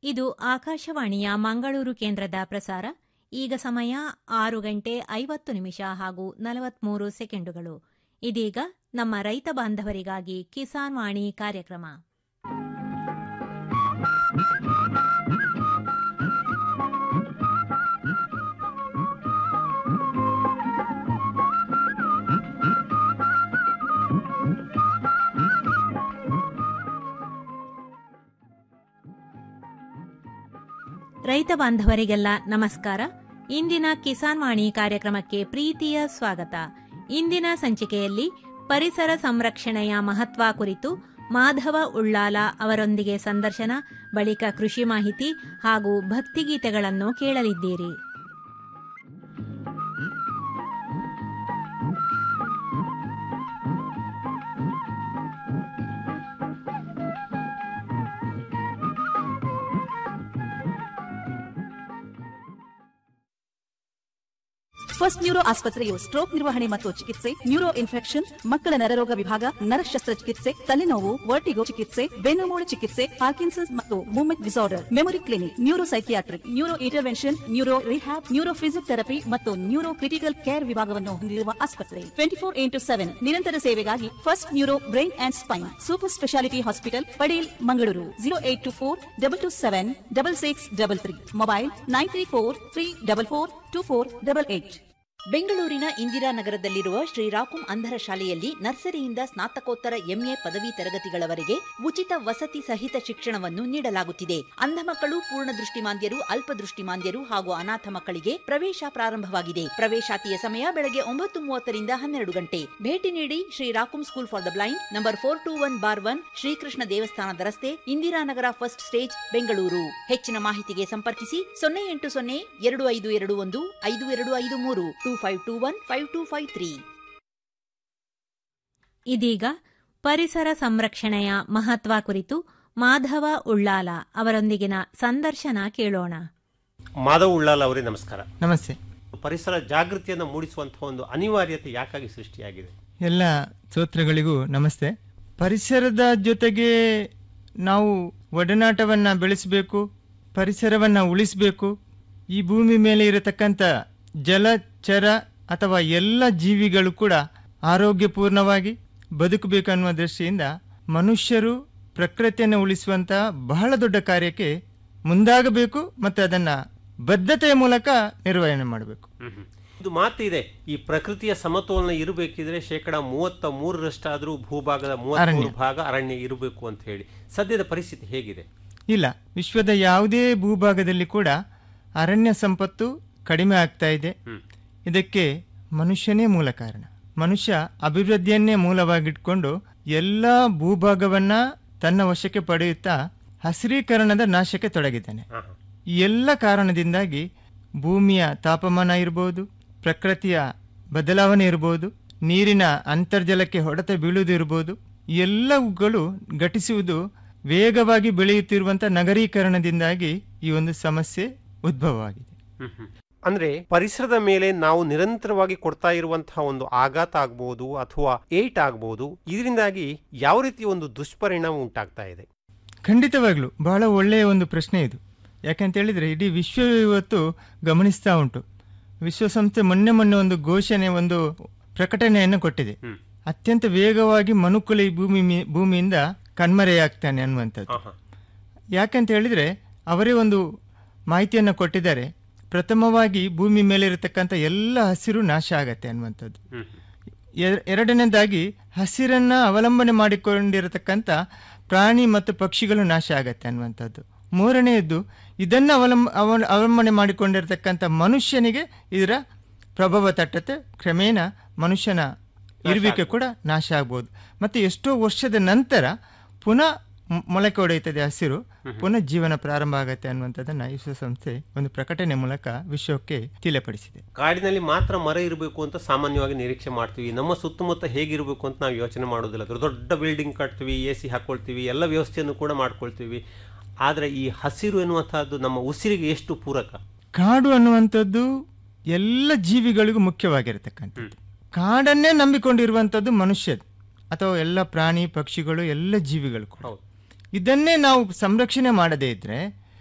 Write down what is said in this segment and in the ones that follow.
ಇದು ಆಕಾಶವಾಣಿಯ ಮಂಗಳೂರು ಕೇಂದ್ರದ ಪ್ರಸಾರ ಈಗ ಸಮಯ ಆರು ಗಂಟೆ ಐವತ್ತು ನಿಮಿಷ ಹಾಗೂ ನಲವತ್ಮೂರು ಸೆಕೆಂಡುಗಳು ಇದೀಗ ನಮ್ಮ ರೈತ ಬಾಂಧವರಿಗಾಗಿ ಕಿಸಾನ್ ವಾಣಿ ಕಾರ್ಯಕ್ರಮ ರೈತ ಬಾಂಧವರಿಗೆಲ್ಲ ನಮಸ್ಕಾರ ಇಂದಿನ ಕಿಸಾನ್ ವಾಣಿ ಕಾರ್ಯಕ್ರಮಕ್ಕೆ ಪ್ರೀತಿಯ ಸ್ವಾಗತ ಇಂದಿನ ಸಂಚಿಕೆಯಲ್ಲಿ ಪರಿಸರ ಸಂರಕ್ಷಣೆಯ ಮಹತ್ವ ಕುರಿತು ಮಾಧವ ಉಳ್ಳಾಲ ಅವರೊಂದಿಗೆ ಸಂದರ್ಶನ ಬಳಿಕ ಕೃಷಿ ಮಾಹಿತಿ ಹಾಗೂ ಭಕ್ತಿಗೀತೆಗಳನ್ನು ಕೇಳಲಿದ್ದೀರಿ ಫಸ್ಟ್ ನ್ಯೂರೋ ಆಸ್ಪತ್ರೆಯು ಸ್ಟ್ರೋಕ್ ನಿರ್ವಹಣೆ ಮತ್ತು ಚಿಕಿತ್ಸೆ ನ್ಯೂರೋ ಇನ್ಫೆಕ್ಷನ್ ಮಕ್ಕಳ ನರರೋಗ ವಿಭಾಗ ನರಶಸ್ತ್ರ ಚಿಕಿತ್ಸೆ ತಲೆನೋವು ವರ್ಟಿಗೋ ಚಿಕಿತ್ಸೆ ಬೆನ್ನುಮೂಳೆ ಚಿಕಿತ್ಸೆ ಪಾರ್ಕಿನ್ಸನ್ಸ್ ಮತ್ತು movement disorder memory clinic neuro psychiatric neuro intervention neuro rehab neuro physiotherapy ಮತ್ತು ನ್ಯೂರೋ ಕ್ರಿಟಿಕಲ್ ಕೇರ್ ವಿಭಾಗವನ್ನು ಹೊಂದಿರುವ ಆಸ್ಪತ್ರೆ ಟ್ವೆಂಟಿ ಫೋರ್ ಇಂಟು ಸೆವೆನ್ ನಿರಂತರ ಸೇವೆಗಾಗಿ first neuro brain and spine super speciality hospital Padil Mangaluru zero eight two four double two seven double six double three mobile nine three four three double four two four double eight ಬೆಂಗಳೂರಿನ ಇಂದಿರಾನಗರದಲ್ಲಿರುವ ಶ್ರೀರಾಕುಂ ಅಂಧರ ಶಾಲೆಯಲ್ಲಿ ನರ್ಸರಿಯಿಂದ ಸ್ನಾತಕೋತ್ತರ MA ಪದವಿ ತರಗತಿಗಳವರೆಗೆ ಉಚಿತ ವಸತಿ ಸಹಿತ ಶಿಕ್ಷಣವನ್ನು ನೀಡಲಾಗುತ್ತಿದೆ ಅಂಧ ಮಕ್ಕಳು ಪೂರ್ಣ ದೃಷ್ಟಿಮಾಂದ್ಯರು ಅಲ್ಪದೃಷ್ಟಿಮಾಂದ್ಯರು ಹಾಗೂ ಅನಾಥ ಮಕ್ಕಳಿಗೆ ಪ್ರವೇಶ ಪ್ರಾರಂಭವಾಗಿದೆ ಪ್ರವೇಶಾತಿಯ ಸಮಯ ಬೆಳಗ್ಗೆ ಒಂಬತ್ತು ಮೂವತ್ತರಿಂದ ಹನ್ನೆರಡು ಗಂಟೆ ಭೇಟಿ ನೀಡಿ Sri Rakum school for the blind number four two one bar one Sri Krishna ದೇವಸ್ಥಾನದ ರಸ್ತೆ ಇಂದಿರಾನಗರ ಫಸ್ಟ್ ಸ್ಟೇಜ್ ಬೆಂಗಳೂರು ಹೆಚ್ಚಿನ ಮಾಹಿತಿಗೆ ಸಂಪರ್ಕಿಸಿ ಸೊನ್ನೆ ಎಂಟು ಸೊನ್ನೆ ಎರಡು ಐದು ಎರಡು ಒಂದು ಐದು ಎರಡು ಐದು ಮೂರು two five two one five two five three ಇದೀಗ ಪರಿಸರ ಸಂರಕ್ಷಣೆಯ ಮಹತ್ವ ಕುರಿತು ಮಾಧವ ಉಳ್ಳಾಲ ಅವರೊಂದಿಗಿನ ಸಂದರ್ಶನ ಕೇಳೋಣ ಮಾಧವ್ ಉಳ್ಳಾಲ್ ಅವರೇ ನಮಸ್ಕಾರ ನಮಸ್ತೆ ಪರಿಸರ ಜಾಗೃತಿಯನ್ನು ಮೂಡಿಸುವಂತಹ ಒಂದು ಅನಿವಾರ್ಯತೆ ಯಾಕಾಗಿ ಸೃಷ್ಟಿಯಾಗಿದೆ ಎಲ್ಲ ಶ್ರೋತೃಗಳಿಗೂ ನಮಸ್ತೆ ಪರಿಸರದ ಜೊತೆಗೆ ನಾವು ಒಡನಾಟವನ್ನು ಬೆಳೆಸಬೇಕು ಪರಿಸರವನ್ನು ಉಳಿಸಬೇಕು ಈ ಭೂಮಿ ಮೇಲೆ ಇರತಕ್ಕಂಥ ಜಲಚರ ಅಥವಾ ಎಲ್ಲ ಜೀವಿಗಳು ಕೂಡ ಆರೋಗ್ಯಪೂರ್ಣವಾಗಿ ಬದುಕಬೇಕು ಅನ್ನುವ ದೃಷ್ಟಿಯಿಂದ ಮನುಷ್ಯರು ಪ್ರಕೃತಿಯನ್ನು ಉಳಿಸುವಂಥ ಬಹಳ ದೊಡ್ಡ ಕಾರ್ಯಕ್ಕೆ ಮುಂದಾಗಬೇಕು ಮತ್ತು ಅದನ್ನು ಬದ್ಧತೆಯ ಮೂಲಕ ನಿರ್ವಹಣೆ ಮಾಡಬೇಕು ಇದು ಮಾತಿದೆ ಈ ಪ್ರಕೃತಿಯ ಸಮತೋಲನ ಇರಬೇಕಿದ್ರೆ ಶೇಕಡ ಮೂವತ್ತ ಮೂರರಷ್ಟಾದರೂ ಭೂಭಾಗದ ಮೂವತ್ಮೂರು ಭಾಗ ಅರಣ್ಯ ಇರಬೇಕು ಅಂತ ಹೇಳಿ ಸದ್ಯದ ಪರಿಸ್ಥಿತಿ ಹೇಗಿದೆ ಇಲ್ಲ ವಿಶ್ವದ ಯಾವುದೇ ಭೂಭಾಗದಲ್ಲಿ ಕೂಡ ಅರಣ್ಯ ಸಂಪತ್ತು ಕಡಿಮೆ ಆಗ್ತಾ ಇದೆ ಇದಕ್ಕೆ ಮನುಷ್ಯನೇ ಮೂಲ ಕಾರಣ ಮನುಷ್ಯ ಅಭಿವೃದ್ಧಿಯನ್ನೇ ಮೂಲವಾಗಿಟ್ಕೊಂಡು ಎಲ್ಲ ಭೂಭಾಗವನ್ನ ತನ್ನ ವಶಕ್ಕೆ ಪಡೆಯುತ್ತಾ ಹಸಿರೀಕರಣದ ನಾಶಕ್ಕೆ ತೊಡಗಿದ್ದಾನೆ ಈ ಎಲ್ಲ ಕಾರಣದಿಂದಾಗಿ ಭೂಮಿಯ ತಾಪಮಾನ ಇರಬಹುದು ಪ್ರಕೃತಿಯ ಬದಲಾವಣೆ ಇರಬಹುದು ನೀರಿನ ಅಂತರ್ಜಲಕ್ಕೆ ಹೊಡೆತ ಬೀಳುವುದು ಇರಬಹುದು ಈ ಎಲ್ಲವುಗಳು ಘಟಿಸುವುದು ವೇಗವಾಗಿ ಬೆಳೆಯುತ್ತಿರುವಂಥ ನಗರೀಕರಣದಿಂದಾಗಿ ಈ ಒಂದು ಸಮಸ್ಯೆ ಉದ್ಭವವಾಗಿದೆ ಅಂದ್ರೆ ಪರಿಸರದ ಮೇಲೆ ನಾವು ನಿರಂತರವಾಗಿ ಕೊಡ್ತಾ ಇರುವಂತಹ ಒಂದು ಆಘಾತ ಆಗ್ಬಹುದು ಅಥವಾ ಏಟ್ ಆಗ್ಬಹುದು ಇದರಿಂದಾಗಿ ಯಾವ ರೀತಿಯ ಒಂದು ದುಷ್ಪರಿಣಾಮ ಉಂಟಾಗ್ತಾ ಇದೆ ಖಂಡಿತವಾಗ್ಲೂ ಬಹಳ ಒಳ್ಳೆಯ ಒಂದು ಪ್ರಶ್ನೆ ಇದು ಯಾಕಂತ ಹೇಳಿದ್ರೆ ಇಡೀ ವಿಶ್ವ ಇವತ್ತು ಗಮನಿಸ್ತಾ ಉಂಟು ವಿಶ್ವಸಂಸ್ಥೆ ಮೊನ್ನೆ ಮೊನ್ನೆ ಒಂದು ಘೋಷಣೆ ಒಂದು ಪ್ರಕಟಣೆಯನ್ನು ಕೊಟ್ಟಿದೆ ಅತ್ಯಂತ ವೇಗವಾಗಿ ಮನುಕುಲ ಈ ಭೂಮಿ ಮಿ- ಭೂಮಿಯಿಂದ ಕಣ್ಮರೆಯಾಗ್ತಾನೆ ಅನ್ನುವಂಥದ್ದು ಯಾಕಂತ ಹೇಳಿದ್ರೆ ಅವರೇ ಒಂದು ಮಾಹಿತಿಯನ್ನು ಕೊಟ್ಟಿದ್ದಾರೆ ಪ್ರಥಮವಾಗಿ ಭೂಮಿ ಮೇಲೆ ಇರತಕ್ಕಂಥ ಎಲ್ಲ ಹಸಿರು ನಾಶ ಆಗತ್ತೆ ಅನ್ನುವಂಥದ್ದು ಎರ- ಎರಡನೇದಾಗಿ ಹಸಿರನ್ನ ಅವಲಂಬನೆ ಮಾಡಿಕೊಂಡಿರತಕ್ಕಂಥ ಪ್ರಾಣಿ ಮತ್ತು ಪಕ್ಷಿಗಳು ನಾಶ ಆಗತ್ತೆ ಅನ್ನುವಂಥದ್ದು ಮೂರನೆಯದ್ದು ಇದನ್ನು ಅವಲಂಬ ಅವ- ಅವಲಂಬನೆ ಮಾಡಿಕೊಂಡಿರತಕ್ಕಂಥ ಮನುಷ್ಯನಿಗೆ ಇದರ ಪ್ರಭಾವ ತಟ್ಟತ್ತೆ ಕ್ರಮೇಣ ಮನುಷ್ಯನ ಇರುವಿಕೆ ಕೂಡ ನಾಶ ಆಗ್ಬೋದು ಮತ್ತು ಎಷ್ಟೋ ವರ್ಷದ ನಂತರ ಪುನಃ ಮ್- ಮೊಳಕೆ ಹೊಡೆಯುತ್ತದೆ ಹಸಿರು ಪುನಃ ಜೀವನ ಪ್ರಾರಂಭ ಆಗತ್ತೆ ಅನ್ನುವಂಥದ್ದನ್ನ ವಿಶ್ವಸಂಸ್ಥೆ ಒಂದು ಪ್ರಕಟಣೆ ಮೂಲಕ ವಿಶ್ವಕ್ಕೆ ತಿಳಿಯಪಡಿಸಿದೆ ಕಾಡಿನಲ್ಲಿ ಮಾತ್ರ ಮರ ಇರಬೇಕು ಅಂತ ಸಾಮಾನ್ಯವಾಗಿ ನಿರೀಕ್ಷೆ ಮಾಡ್ತೀವಿ ನಮ್ಮ ಸುತ್ತಮುತ್ತ ಹೇಗಿರಬೇಕು ಅಂತ ನಾವು ಯೋಚನೆ ಮಾಡೋದಿಲ್ಲ ದೊಡ್ಡ ದೊಡ್ಡ ಬಿಲ್ಡಿಂಗ್ ಕಟ್ತೀವಿ ಎ ಸಿ ಹಾಕೊಳ್ತೀವಿ ಎಲ್ಲ ವ್ಯವಸ್ಥೆಯನ್ನು ಕೂಡ ಮಾಡ್ಕೊಳ್ತೀವಿ ಆದರೆ ಈ ಹಸಿರು ಎನ್ನುವಂತಹದ್ದು ನಮ್ಮ ಉಸಿರಿಗೆ ಎಷ್ಟು ಪೂರಕ ಕಾಡು ಅನ್ನುವಂಥದ್ದು ಎಲ್ಲ ಜೀವಿಗಳಿಗೂ ಮುಖ್ಯವಾಗಿರತಕ್ಕಂಥದ್ದು ಕಾಡನ್ನೇ ನಂಬಿಕೊಂಡಿರುವಂಥದ್ದು ಮನುಷ್ಯದು ಅಥವಾ ಎಲ್ಲ ಪ್ರಾಣಿ ಪಕ್ಷಿಗಳು ಎಲ್ಲ ಜೀವಿಗಳು ಕೂಡ ಇದನ್ನೇ ನಾವು ಸಂರಕ್ಷಣೆ ಮಾಡದೇ ಇದ್ರೆ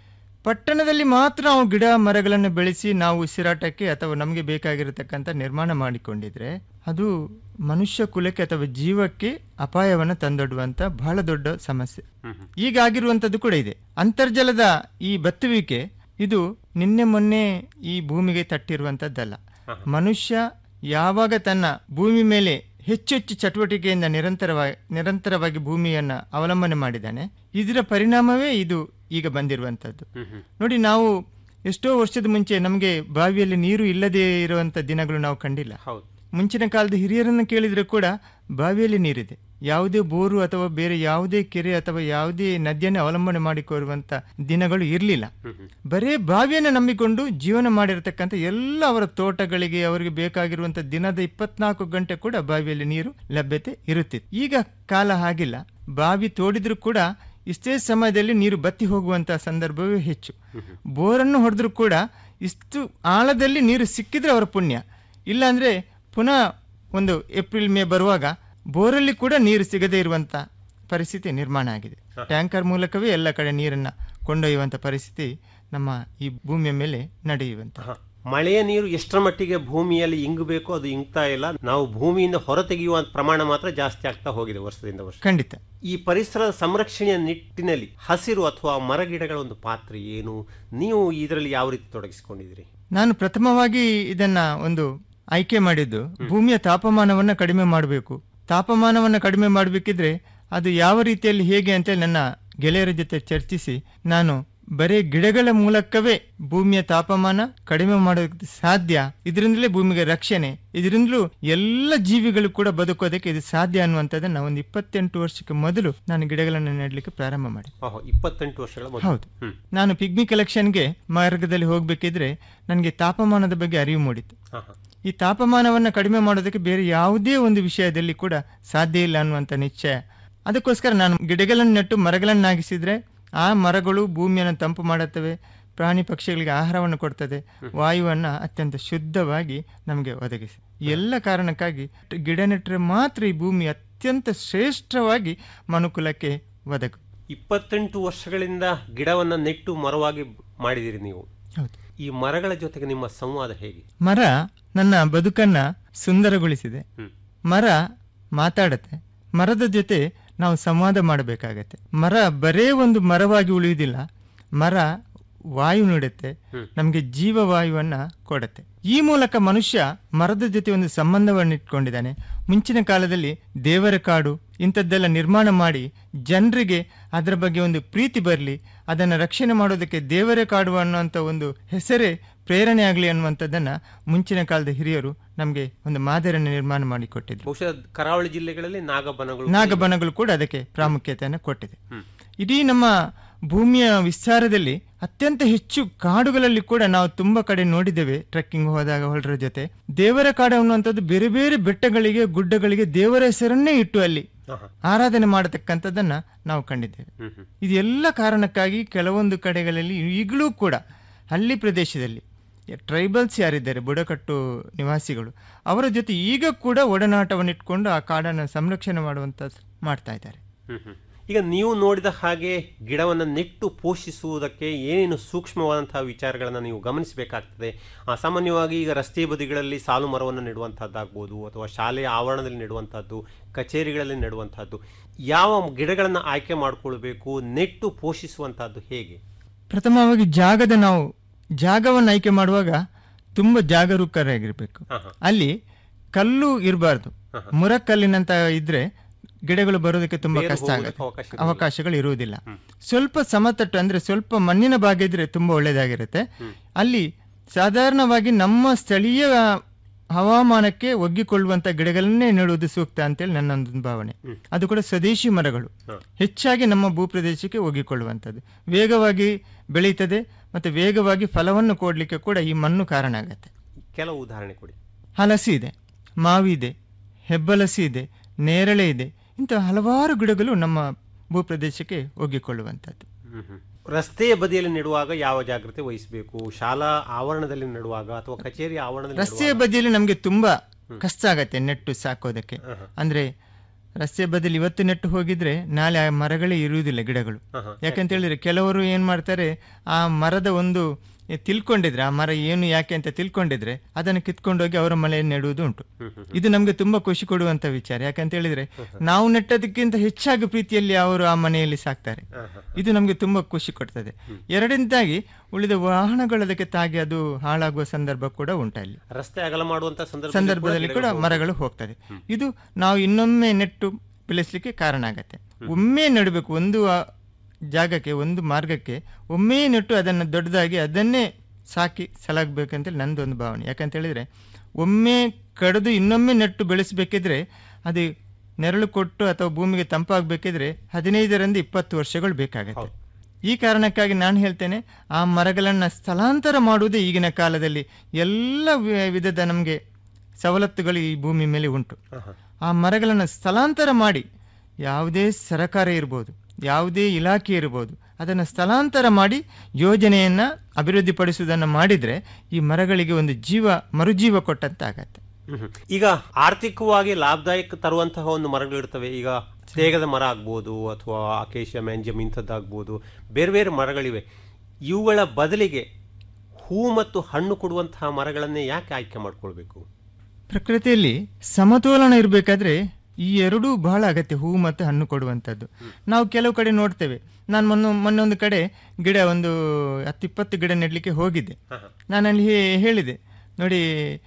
ಪಟ್ಟಣದಲ್ಲಿ ಮಾತ್ರ ನಾವು ಗಿಡ ಮರಗಳನ್ನು ಬೆಳೆಸಿ ನಾವು ಉಸಿರಾಟಕ್ಕೆ ಅಥವಾ ನಮಗೆ ಬೇಕಾಗಿರತಕ್ಕಂಥ ನಿರ್ಮಾಣ ಮಾಡಿಕೊಂಡಿದ್ರೆ ಅದು ಮನುಷ್ಯ ಕುಲಕ್ಕೆ ಅಥವಾ ಜೀವಕ್ಕೆ ಅಪಾಯವನ್ನು ತಂದೊಡ್ಡುವಂತ ಬಹಳ ದೊಡ್ಡ ಸಮಸ್ಯೆ ಈಗ ಆಗಿರುವಂತದ್ದು ಕೂಡ ಇದೆ ಅಂತರ್ಜಲದ ಈ ಬತ್ತುವಿಕೆ ಇದು ನಿನ್ನೆ ಮೊನ್ನೆ ಈ ಭೂಮಿಗೆ ತಟ್ಟಿರುವಂತದ್ದಲ್ಲ ಮನುಷ್ಯ ಯಾವಾಗ ತನ್ನ ಭೂಮಿ ಮೇಲೆ ಹೆಚ್ಚು ಹೆಚ್ಚು ಚಟುವಟಿಕೆಯಿಂದ ನಿರಂತರವಾಗಿ ನಿರಂತರವಾಗಿ ಭೂಮಿಯನ್ನ ಅವಲಂಬನೆ ಮಾಡಿದ್ದಾನೆ ಇದರ ಪರಿಣಾಮವೇ ಇದು ಈಗ ಬಂದಿರುವಂತದ್ದು ನೋಡಿ ನಾವು ಎಷ್ಟೋ ವರ್ಷದ ಮುಂಚೆ ನಮಗೆ ಬಾವಿಯಲ್ಲಿ ನೀರು ಇಲ್ಲದೆ ಇರುವಂತ ದಿನಗಳು ನಾವು ಕಂಡಿಲ್ಲ ಹೌದು ಮುಂಚಿನ ಕಾಲದ ಹಿರಿಯರನ್ನು ಕೇಳಿದ್ರೆ ಕೂಡ ಬಾವಿಯಲ್ಲಿ ನೀರಿದೆ ಯಾವುದೇ ಬೋರು ಅಥವಾ ಬೇರೆ ಯಾವುದೇ ಕೆರೆ ಅಥವಾ ಯಾವುದೇ ನದಿಯನ್ನು ಅವಲಂಬನೆ ಮಾಡಿಕೊಳ್ಳುವಂತ ದಿನಗಳು ಇರಲಿಲ್ಲ ಬರೇ ಬಾವಿಯನ್ನು ನಂಬಿಕೊಂಡು ಜೀವನ ಮಾಡಿರತಕ್ಕಂಥ ಎಲ್ಲ ಅವರ ತೋಟಗಳಿಗೆ ಅವರಿಗೆ ಬೇಕಾಗಿರುವಂತ ದಿನದ ಇಪ್ಪತ್ನಾಲ್ಕು ಗಂಟೆ ಕೂಡ ಬಾವಿಯಲ್ಲಿ ನೀರು ಲಭ್ಯತೆ ಇರುತ್ತಿತ್ತು ಈಗ ಕಾಲ ಹಾಗಿಲ್ಲ ಬಾವಿ ತೋಡಿದ್ರೂ ಕೂಡ ಇಷ್ಟೇ ಸಮಯದಲ್ಲಿ ನೀರು ಬತ್ತಿ ಹೋಗುವಂತಹ ಸಂದರ್ಭವೇ ಹೆಚ್ಚು ಬೋರನ್ನು ಹೊಡೆದ್ರೂ ಕೂಡ ಇಷ್ಟು ಆಳದಲ್ಲಿ ನೀರು ಸಿಕ್ಕಿದ್ರೆ ಅವರ ಪುಣ್ಯ ಇಲ್ಲಾಂದ್ರೆ ಪುನಃ ಒಂದು ಏಪ್ರಿಲ್ ಮೇ ಬರುವಾಗ ಬೋರಲ್ಲಿ ಕೂಡ ನೀರು ಸಿಗದೇ ಇರುವಂತ ಪರಿಸ್ಥಿತಿ ನಿರ್ಮಾಣ ಆಗಿದೆ ಟ್ಯಾಂಕರ್ ಮೂಲಕವೇ ಎಲ್ಲ ಕಡೆ ನೀರನ್ನ ಕೊಂಡೊಯ್ಯುವಂತ ಪರಿಸ್ಥಿತಿ ನಮ್ಮ ಈ ಭೂಮಿಯ ಮೇಲೆ ನಡೆಯುವಂತ ಹ. ಮಳೆಯ ನೀರು ಎಷ್ಟರ ಮಟ್ಟಿಗೆ ಭೂಮಿಯಲ್ಲಿ ಇಂಗಬೇಕು ಅದು ಇಂಗ್ತಾ ಇಲ್ಲ ನಾವು ಭೂಮಿಯಿಂದ ಹೊರ ತೆಗೆಯುವ ಪ್ರಮಾಣ ಮಾತ್ರ ಜಾಸ್ತಿ ಆಗ್ತಾ ಹೋಗಿದೆ ವರ್ಷದಿಂದ ವರ್ಷ ಖಂಡಿತ ಈ ಪರಿಸರದ ಸಂರಕ್ಷಣೆಯ ನಿಟ್ಟಿನಲ್ಲಿ ಹಸಿರು ಅಥವಾ ಮರಗಿಡಗಳ ಒಂದು ಪಾತ್ರ ಏನು ನೀವು ಇದರಲ್ಲಿ ಯಾವ ರೀತಿ ತೊಡಗಿಸಿಕೊಂಡಿದ್ದೀರಿ ನಾನು ಪ್ರಥಮವಾಗಿ ಇದನ್ನ ಒಂದು ಆಯ್ಕೆ ಮಾಡಿದ್ದು ಭೂಮಿಯ ತಾಪಮಾನವನ್ನ ಕಡಿಮೆ ಮಾಡಬೇಕು ತಾಪಮಾನವನ್ನ ಕಡಿಮೆ ಮಾಡಬೇಕಿದ್ರೆ ಅದು ಯಾವ ರೀತಿಯಲ್ಲಿ ಹೇಗೆ ಅಂತೇಳಿ ನನ್ನ ಗೆಳೆಯರ ಜೊತೆ ಚರ್ಚಿಸಿ ನಾನು ಬರೀ ಗಿಡಗಳ ಮೂಲಕವೇ ಭೂಮಿಯ ತಾಪಮಾನ ಕಡಿಮೆ ಮಾಡೋದಕ್ಕೆ ಸಾಧ್ಯ ಇದರಿಂದಲೇ ಭೂಮಿಗೆ ರಕ್ಷಣೆ ಇದರಿಂದಲೂ ಎಲ್ಲ ಜೀವಿಗಳು ಕೂಡ ಬದುಕೋದಕ್ಕೆ ಇದು ಸಾಧ್ಯ ಅನ್ನುವಂಥದ್ದನ್ನ ಒಂದು ಇಪ್ಪತ್ತೆಂಟು ವರ್ಷಕ್ಕೆ ಮೊದಲು ನಾನು ಗಿಡಗಳನ್ನು ನೆಡಲಿಕ್ಕೆ ಪ್ರಾರಂಭ ಮಾಡಿ ಓಹೋ ಇಪ್ಪತ್ತೆಂಟು ವರ್ಷಗಳ ಮೊದಲು ಹೌದು ಹ್ಮ್. ನಾನು ಪಿಗ್ಮಿ ಕಲೆಕ್ಷನ್ಗೆ ಮಾರ್ಗದಲ್ಲಿ ಹೋಗ್ಬೇಕಿದ್ರೆ ನನಗೆ ತಾಪಮಾನದ ಬಗ್ಗೆ ಅರಿವು ಮೂಡಿತು ಹ, ಹ. ಈ ತಾಪಮಾನವನ್ನು ಕಡಿಮೆ ಮಾಡೋದಕ್ಕೆ ಬೇರೆ ಯಾವುದೇ ಒಂದು ವಿಷಯದಲ್ಲಿ ಕೂಡ ಸಾಧ್ಯ ಇಲ್ಲ ಅನ್ನುವಂಥ ನಿಶ್ಚಯ ಅದಕ್ಕೋಸ್ಕರ ನಾನು ಗಿಡಗಳನ್ನು ನೆಟ್ಟು ಮರಗಳನ್ನಾಗಿಸಿದ್ರೆ ಆ ಮರಗಳು ಭೂಮಿಯನ್ನು ತಂಪು ಮಾಡುತ್ತವೆ ಪ್ರಾಣಿ ಪಕ್ಷಿಗಳಿಗೆ ಆಹಾರವನ್ನು ಕೊಡ್ತದೆ ವಾಯುವನ್ನು ಅತ್ಯಂತ ಶುದ್ಧವಾಗಿ ನಮಗೆ ಒದಗಿಸಿ ಈ ಎಲ್ಲ ಕಾರಣಕ್ಕಾಗಿ ಗಿಡ ನೆಟ್ಟರೆ ಮಾತ್ರ ಈ ಭೂಮಿ ಅತ್ಯಂತ ಶ್ರೇಷ್ಠವಾಗಿ ಮನುಕುಲಕ್ಕೆ ಒದಗು ಇಪ್ಪತ್ತೆಂಟು ವರ್ಷಗಳಿಂದ ಗಿಡವನ್ನ ನೆಟ್ಟು ಮರವಾಗಿ ಮಾಡಿದಿರಿ ನೀವು ಹೌದು ಈ ಮರಗಳ ಜೊತೆಗೆ ನಿಮ್ಮ ಸಂವಾದ ಹೇಗೆ ಮರ ನನ್ನ ಬದುಕನ್ನ ಸುಂದರಗೊಳಿಸಿದೆ ಹ್ಮ್. ಮರ ಮಾತಾಡತ್ತೆ ಮರದ ಜೊತೆ ನಾವು ಸಂವಾದ ಮಾಡಬೇಕಾಗತ್ತೆ ಮರ ಬರೇ ಒಂದು ಮರವಾಗಿ ಉಳಿಯುವುದಿಲ್ಲ ಮರ ವಾಯು ನೀಡುತ್ತೆ ನಮಗೆ ಜೀವವಾಯುವನ್ನ ಕೊಡುತ್ತೆ ಈ ಮೂಲಕ ಮನುಷ್ಯ ಮರದ ಜೊತೆ ಒಂದು ಸಂಬಂಧವನ್ನು ಇಟ್ಕೊಂಡಿದ್ದಾನೆ ಮುಂಚಿನ ಕಾಲದಲ್ಲಿ ದೇವರ ಕಾಡು ಇಂಥದ್ದೆಲ್ಲ ನಿರ್ಮಾಣ ಮಾಡಿ ಜನರಿಗೆ ಅದರ ಬಗ್ಗೆ ಒಂದು ಪ್ರೀತಿ ಬರಲಿ ಅದನ್ನು ರಕ್ಷಣೆ ಮಾಡೋದಕ್ಕೆ ದೇವರ ಕಾಡು ಅನ್ನುವಂಥ ಒಂದು ಹೆಸರೇ ಪ್ರೇರಣೆ ಆಗಲಿ ಅನ್ನುವಂಥದ್ದನ್ನ ಮುಂಚಿನ ಕಾಲದ ಹಿರಿಯರು ನಮಗೆ ಒಂದು ಮಾದರಿಯನ್ನು ನಿರ್ಮಾಣ ಮಾಡಿಕೊಟ್ಟಿದ್ರು ಬಹುಶಃ ಕರಾವಳಿ ಜಿಲ್ಲೆಗಳಲ್ಲಿ ನಾಗಬನಗಳು ನಾಗಬನಗಳು ಕೂಡ ಅದಕ್ಕೆ ಪ್ರಾಮುಖ್ಯತೆಯನ್ನು ಕೊಟ್ಟಿದೆ ಇಡೀ ನಮ್ಮ ಭೂಮಿಯ ವಿಸ್ತಾರದಲ್ಲಿ ಅತ್ಯಂತ ಹೆಚ್ಚು ಕಾಡುಗಳಲ್ಲಿ ಕೂಡ ನಾವು ತುಂಬಾ ಕಡೆ ನೋಡಿದ್ದೇವೆ ಟ್ರೆಕ್ಕಿಂಗ್ ಹೋದಾಗ ಹೊರರ ಜೊತೆ ದೇವರ ಕಾಡು ಅನ್ನುವಂಥದ್ದು ಬೇರೆ ಬೇರೆ ಬೆಟ್ಟಗಳಿಗೆ ಗುಡ್ಡಗಳಿಗೆ ದೇವರ ಹೆಸರನ್ನೇ ಇಟ್ಟು ಅಲ್ಲಿ ಹ, ಹ. ಆರಾಧನೆ ಮಾಡತಕ್ಕಂಥದ್ದನ್ನ ನಾವು ಕಂಡಿದ್ದೇವೆ ಹ್ಮ್, ಹ್ಮ್. ಇದೆಲ್ಲ ಕಾರಣಕ್ಕಾಗಿ ಕೆಲವೊಂದು ಕಡೆಗಳಲ್ಲಿ ಈಗಲೂ ಕೂಡ ಹಳ್ಳಿ ಪ್ರದೇಶದಲ್ಲಿ ಟ್ರೈಬಲ್ಸ್ ಯಾರಿದ್ದಾರೆ ಬುಡಕಟ್ಟು ನಿವಾಸಿಗಳು ಅವರ ಜೊತೆ ಈಗ ಕೂಡ ಒಡನಾಟವನ್ನು ಇಟ್ಕೊಂಡು ಆ ಕಾಡನ್ನು ಸಂರಕ್ಷಣೆ ಮಾಡುವಂತ ಮಾಡ್ತಾ ಇದ್ದಾರೆ ಹ್ಮ್, ಹ್ಮ್. ಈಗ ನೀವು ನೋಡಿದ ಹಾಗೆ ಗಿಡವನ್ನು ನೆಟ್ಟು ಪೋಷಿಸುವುದಕ್ಕೆ ಏನೇನು ಸೂಕ್ಷ್ಮವಾದಂತಹ ವಿಚಾರಗಳನ್ನು ನೀವು ಗಮನಿಸಬೇಕಾಗ್ತದೆ ಆ, ಸಾಮಾನ್ಯವಾಗಿ ಈಗ ರಸ್ತೆ ಬದಿಗಳಲ್ಲಿ ಸಾಲು ಮರವನ್ನು ನೆಡುವಂತಹದ್ದಾಗ್ಬೋದು ಅಥವಾ ಶಾಲೆಯ ಆವರಣದಲ್ಲಿ ನೆಡುವಂತಹದ್ದು ಕಚೇರಿಗಳಲ್ಲಿ ನೆಡುವಂತಹದ್ದು ಯಾವ ಗಿಡಗಳನ್ನು ಆಯ್ಕೆ ಮಾಡಿಕೊಳ್ಬೇಕು ನೆಟ್ಟು ಪೋಷಿಸುವಂತಹದ್ದು ಹೇಗೆ ಪ್ರಥಮವಾಗಿ ಜಾಗದ ನಾವು ಜಾಗವನ್ನು ಆಯ್ಕೆ ಮಾಡುವಾಗ ತುಂಬ ಜಾಗರೂಕರಾಗಿರ್ಬೇಕು ಹ, ಹ. ಅಲ್ಲಿ ಕಲ್ಲು ಇರಬಾರ್ದು ಮುರಕಲ್ಲಿನಂತ ಇದ್ರೆ ಗಿಡಗಳು ಬರೋದಕ್ಕೆ ತುಂಬಾ ಬೇರು ಕಷ್ಟ ಹೋಗೋದಕ್ಕೆ ಆಗುತ್ತೆ ಅವಕಾಶ ಇರುವುದಿಲ್ಲ. ಅವಕಾಶಗಳು ಇರುವುದಿಲ್ಲ ಸ್ವಲ್ಪ ಸಮತಟ್ಟು ಅಂದ್ರೆ ಸ್ವಲ್ಪ ಮಣ್ಣಿನ ಭಾಗ ಇದ್ರೆ ತುಂಬಾ ಒಳ್ಳೇದಾಗಿರುತ್ತೆ ಅಲ್ಲಿ ಸಾಧಾರಣವಾಗಿ ನಮ್ಮ ಸ್ಥಳೀಯ ಹವಾಮಾನಕ್ಕೆ ಒಗ್ಗಿಕೊಳ್ಳುವಂತ ಗಿಡಗಳನ್ನೇ ನೆಡುವುದು ಸೂಕ್ತ ಅಂತೇಳಿ ನನ್ನೊಂದು ಭಾವನೆ ಅದು ಕೂಡ ಸ್ವದೇಶಿ ಮರಗಳು ಹೆಚ್ಚಾಗಿ ನಮ್ಮ ಭೂಪ್ರದೇಶಕ್ಕೆ ಒಗ್ಗಿಕೊಳ್ಳುವಂಥದ್ದು ವೇಗವಾಗಿ ಬೆಳೀತದೆ ಮತ್ತೆ ವೇಗವಾಗಿ ಫಲವನ್ನು ಕೊಡಲಿಕ್ಕೆ ಕೂಡ ಈ ಮಣ್ಣು ಕಾರಣ ಆಗತ್ತೆ ಕೆಲವು ಉದಾಹರಣೆ ಕೊಡಿ ಹಲಸಿ ಇದೆ ಮಾವಿ ಇದೆ ಹೆಬ್ಬಲಸಿ ಇದೆ ನೇರಳೆ ಇದೆ ಇಂತಹ ಹಲವಾರು ಗಿಡಗಳು ನಮ್ಮ ಭೂಪ್ರದೇಶಕ್ಕೆ ಒಗ್ಗಿಕೊಳ್ಳುವಂಥದ್ದು ಹ್ಮ್, ಹ್ಮ್. ರಸ್ತೆಯ ಬದಿಯಲ್ಲಿ ನೆಡುವಾಗ ಯಾವ ಜಾಗ್ರತೆ ವಹಿಸಬೇಕು ಶಾಲಾ ಆವರಣದಲ್ಲಿ ನೆಡುವಾಗ ಅಥವಾ ಕಚೇರಿ ಆವರಣದಲ್ಲಿ ರಸ್ತೆಯ ಬದಿಯಲ್ಲಿ ನಮಗೆ ತುಂಬಾ ಕಷ್ಟ ಆಗತ್ತೆ ನೆಟ್ಟು ಸಾಕೋದಕ್ಕೆ ಅಂದ್ರೆ ರಸ್ತೆ ಬದಲು ಇವತ್ತು ನೆಟ್ಟು ಹೋಗಿದ್ರೆ ನಾಳೆ ಆ ಮರಗಳೇ ಇರುವುದಿಲ್ಲ ಗಿಡಗಳು ಯಾಕಂತ ಹೇಳಿದ್ರೆ ಕೆಲವರು ಏನ್ ಮಾಡ್ತಾರೆ ಆ ಮರದ ಒಂದು ತಿಳ್ಕೊಂಡಿದ್ರೆ ಆ ಮರ ಏನು ಯಾಕೆ ಅಂತ ತಿಳ್ಕೊಂಡಿದ್ರೆ ಅದನ್ನು ಕಿತ್ಕೊಂಡೋಗಿ ಅವರ ಮನೆಯಲ್ಲಿ ನೆಡುವುದು ಉಂಟು ಇದು ನಮ್ಗೆ ತುಂಬಾ ಖುಷಿ ಕೊಡುವಂತ ವಿಚಾರ ಯಾಕಂತ ಹೇಳಿದ್ರೆ ನಾವು ನೆಟ್ಟದಕ್ಕಿಂತ ಹೆಚ್ಚಾಗಿ ಪ್ರೀತಿಯಲ್ಲಿ ಅವರು ಆ ಮನೆಯಲ್ಲಿ ಸಾಕ್ತಾರೆ ಇದು ನಮ್ಗೆ ತುಂಬಾ ಖುಷಿ ಕೊಡ್ತದೆ ಎರಡನೇದಾಗಿ ಉಳಿದ ವಾಹನಗಳು ಅದಕ್ಕೆ ತಾಗಿ ಅದು ಹಾಳಾಗುವ ಸಂದರ್ಭ ಕೂಡ ಉಂಟಲ್ಲಿ ರಸ್ತೆ ಅಗಲ ಮಾಡುವಂತ ಸಂದರ್ಭ ಸಂದರ್ಭದಲ್ಲಿ ಕೂಡ ಮರಗಳು ಹೋಗ್ತದೆ ಇದು ನಾವು ಇನ್ನೊಮ್ಮೆ ನೆಟ್ಟು ಬೆಳೆಸಲಿಕ್ಕೆ ಕಾರಣ ಆಗತ್ತೆ ಒಮ್ಮೆ ನೆಡಬೇಕು ಒಂದು ಆ ಜಾಗಕ್ಕೆ ಒಂದು ಮಾರ್ಗಕ್ಕೆ ಒಮ್ಮೆ ನೆಟ್ಟು ಅದನ್ನು ದೊಡ್ಡದಾಗಿ ಅದನ್ನೇ ಸಾಕಿ ಸಲಾಗಬೇಕಂತೇಳಿ ನಂದು ಒಂದು ಭಾವನೆ ಯಾಕಂತ ಹೇಳಿದ್ರೆ ಒಮ್ಮೆ ಕಡಿದು ಇನ್ನೊಮ್ಮೆ ನೆಟ್ಟು ಬೆಳೆಸಬೇಕಿದ್ರೆ ಅದು ನೆರಳು ಕೊಟ್ಟು ಅಥವಾ ಭೂಮಿಗೆ ತಂಪಾಗಬೇಕಿದ್ರೆ ಹದಿನೈದರಿಂದ ಇಪ್ಪತ್ತು ವರ್ಷಗಳು ಬೇಕಾಗತ್ತೆ ಈ ಕಾರಣಕ್ಕಾಗಿ ನಾನು ಹೇಳ್ತೇನೆ ಆ ಮರಗಳನ್ನು ಸ್ಥಳಾಂತರ ಮಾಡುವುದೇ ಈಗಿನ ಕಾಲದಲ್ಲಿ ಎಲ್ಲ ವಿ- ವಿಧದ ನಮಗೆ ಸವಲತ್ತುಗಳು ಈ ಭೂಮಿ ಮೇಲೆ ಉಂಟು ಆ ಮರಗಳನ್ನು ಸ್ಥಳಾಂತರ ಮಾಡಿ ಯಾವುದೇ ಸರಕಾರ ಇರ್ಬೋದು ಯಾವುದೇ ಇಲಾಖೆ ಇರ್ಬೋದು ಅದನ್ನು ಸ್ಥಳಾಂತರ ಮಾಡಿ ಯೋಜನೆಯನ್ನು ಅಭಿವೃದ್ಧಿಪಡಿಸುವುದನ್ನು ಮಾಡಿದರೆ ಈ ಮರಗಳಿಗೆ ಒಂದು ಜೀವ ಮರುಜೀವ ಕೊಟ್ಟಂತಾಗತ್ತೆ ಹ್ಮ್. ಈಗ ಆರ್ಥಿಕವಾಗಿ ಲಾಭದಾಯಕ ತರುವಂತಹ ಒಂದು ಮರಗಳು ಇರ್ತವೆ ಈಗ ತೇಗದ ಮರ ಆಗ್ಬೋದು ಅಥವಾ ಅಕೇಶಿಯ ಮ್ಯಾಂಜಿಯಮ್ ಇಂಥದ್ದಾಗ್ಬೋದು ಬೇರೆ ಬೇರೆ ಮರಗಳಿವೆ ಇವುಗಳ ಬದಲಿಗೆ ಹೂ ಮತ್ತು ಹಣ್ಣು ಕೊಡುವಂತಹ ಮರಗಳನ್ನೇ ಯಾಕೆ ಆಯ್ಕೆ ಮಾಡ್ಕೊಳ್ಬೇಕು ಪ್ರಕೃತಿಯಲ್ಲಿ ಸಮತೋಲನ ಇರಬೇಕಾದ್ರೆ ಈ ಎರಡೂ ಬಹಳ ಅಗತ್ಯ ಹೂವು ಮತ್ತು ಹಣ್ಣು ಕೊಡುವಂಥದ್ದು ನಾವು ಕೆಲವು ಕಡೆ ನೋಡ್ತೇವೆ ನಾನು ಮೊನ್ನೆ ಮೊನ್ನೆ ಒಂದು ಕಡೆ ಗಿಡ ಒಂದು ಹತ್ತಿಪ್ಪತ್ತು ಗಿಡ ನೆಡಲಿಕ್ಕೆ ಹೋಗಿದ್ದೆ ನಾನು ಅಲ್ಲಿ ಹೇ- ಹೇಳಿದೆ ನೋಡಿ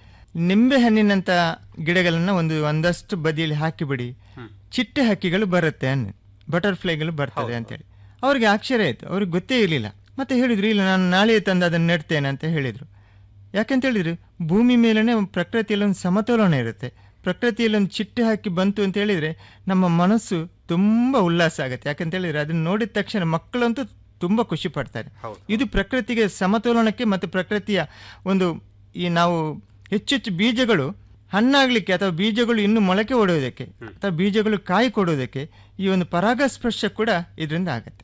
ನಿಂಬೆ ಹಣ್ಣಿನಂಥ ಗಿಡಗಳನ್ನು ಒಂದು ಒಂದಷ್ಟು ಬದಿಯಲ್ಲಿ ಹಾಕಿಬಿಡಿ ಚಿಟ್ಟೆ ಹಕ್ಕಿಗಳು ಬರುತ್ತೆ ಅನ್ನ ಬಟರ್ಫ್ಲೈಗಳು ಬರ್ತದೆ ಅಂತೇಳಿ ಅವ್ರಿಗೆ ಆಶ್ಚರ್ಯ ಆಯಿತು ಅವ್ರಿಗೆ ಗೊತ್ತೇ ಇರಲಿಲ್ಲ ಮತ್ತೆ ಹೇಳಿದ್ರು ಇಲ್ಲ ನಾನು ನಾಳೆ ತಂದು ಅದನ್ನು ನೆಡ್ತೇನೆ ಅಂತ ಹೇಳಿದರು ಯಾಕಂತ ಹೇಳಿದ್ರೆ ಭೂಮಿ ಮೇಲೇ ಪ್ರಕೃತಿಯಲ್ಲಿ ಒಂದು ಸಮತೋಲನ ಇರುತ್ತೆ ಪ್ರಕೃತಿಯಲ್ಲಿ ಒಂದು ಚಿಟ್ಟೆ ಹಾಕಿ ಬಂತು ಅಂತ ಹೇಳಿದ್ರೆ ನಮ್ಮ ಮನಸ್ಸು ತುಂಬ ಉಲ್ಲಾಸ ಆಗುತ್ತೆ ಯಾಕಂತ ಹೇಳಿದ್ರೆ ಅದನ್ನ ನೋಡಿದ ತಕ್ಷಣ ಮಕ್ಕಳಂತೂ ತುಂಬ ಖುಷಿ ಪಡ್ತಾರೆ ಇದು ಪ್ರಕೃತಿಗೆ ಸಮತೋಲನಕ್ಕೆ ಮತ್ತು ಪ್ರಕೃತಿಯ ಒಂದು ಈ ನಾವು ಹೆಚ್ಚು ಹೆಚ್ಚು ಬೀಜಗಳು ಹಣ್ಣಾಗ್ಲಿಕ್ಕೆ ಅಥವಾ ಬೀಜಗಳು ಇನ್ನು ಮೊಳಕೆ ಒಡೆಯೋದಕ್ಕೆ ಅಥವಾ ಬೀಜಗಳು ಕಾಯಿ ಕೊಡೋದಕ್ಕೆ ಈ ಒಂದು ಪರಾಗಸ್ಪರ್ಶ ಕೂಡ ಇದರಿಂದ ಆಗತ್ತೆ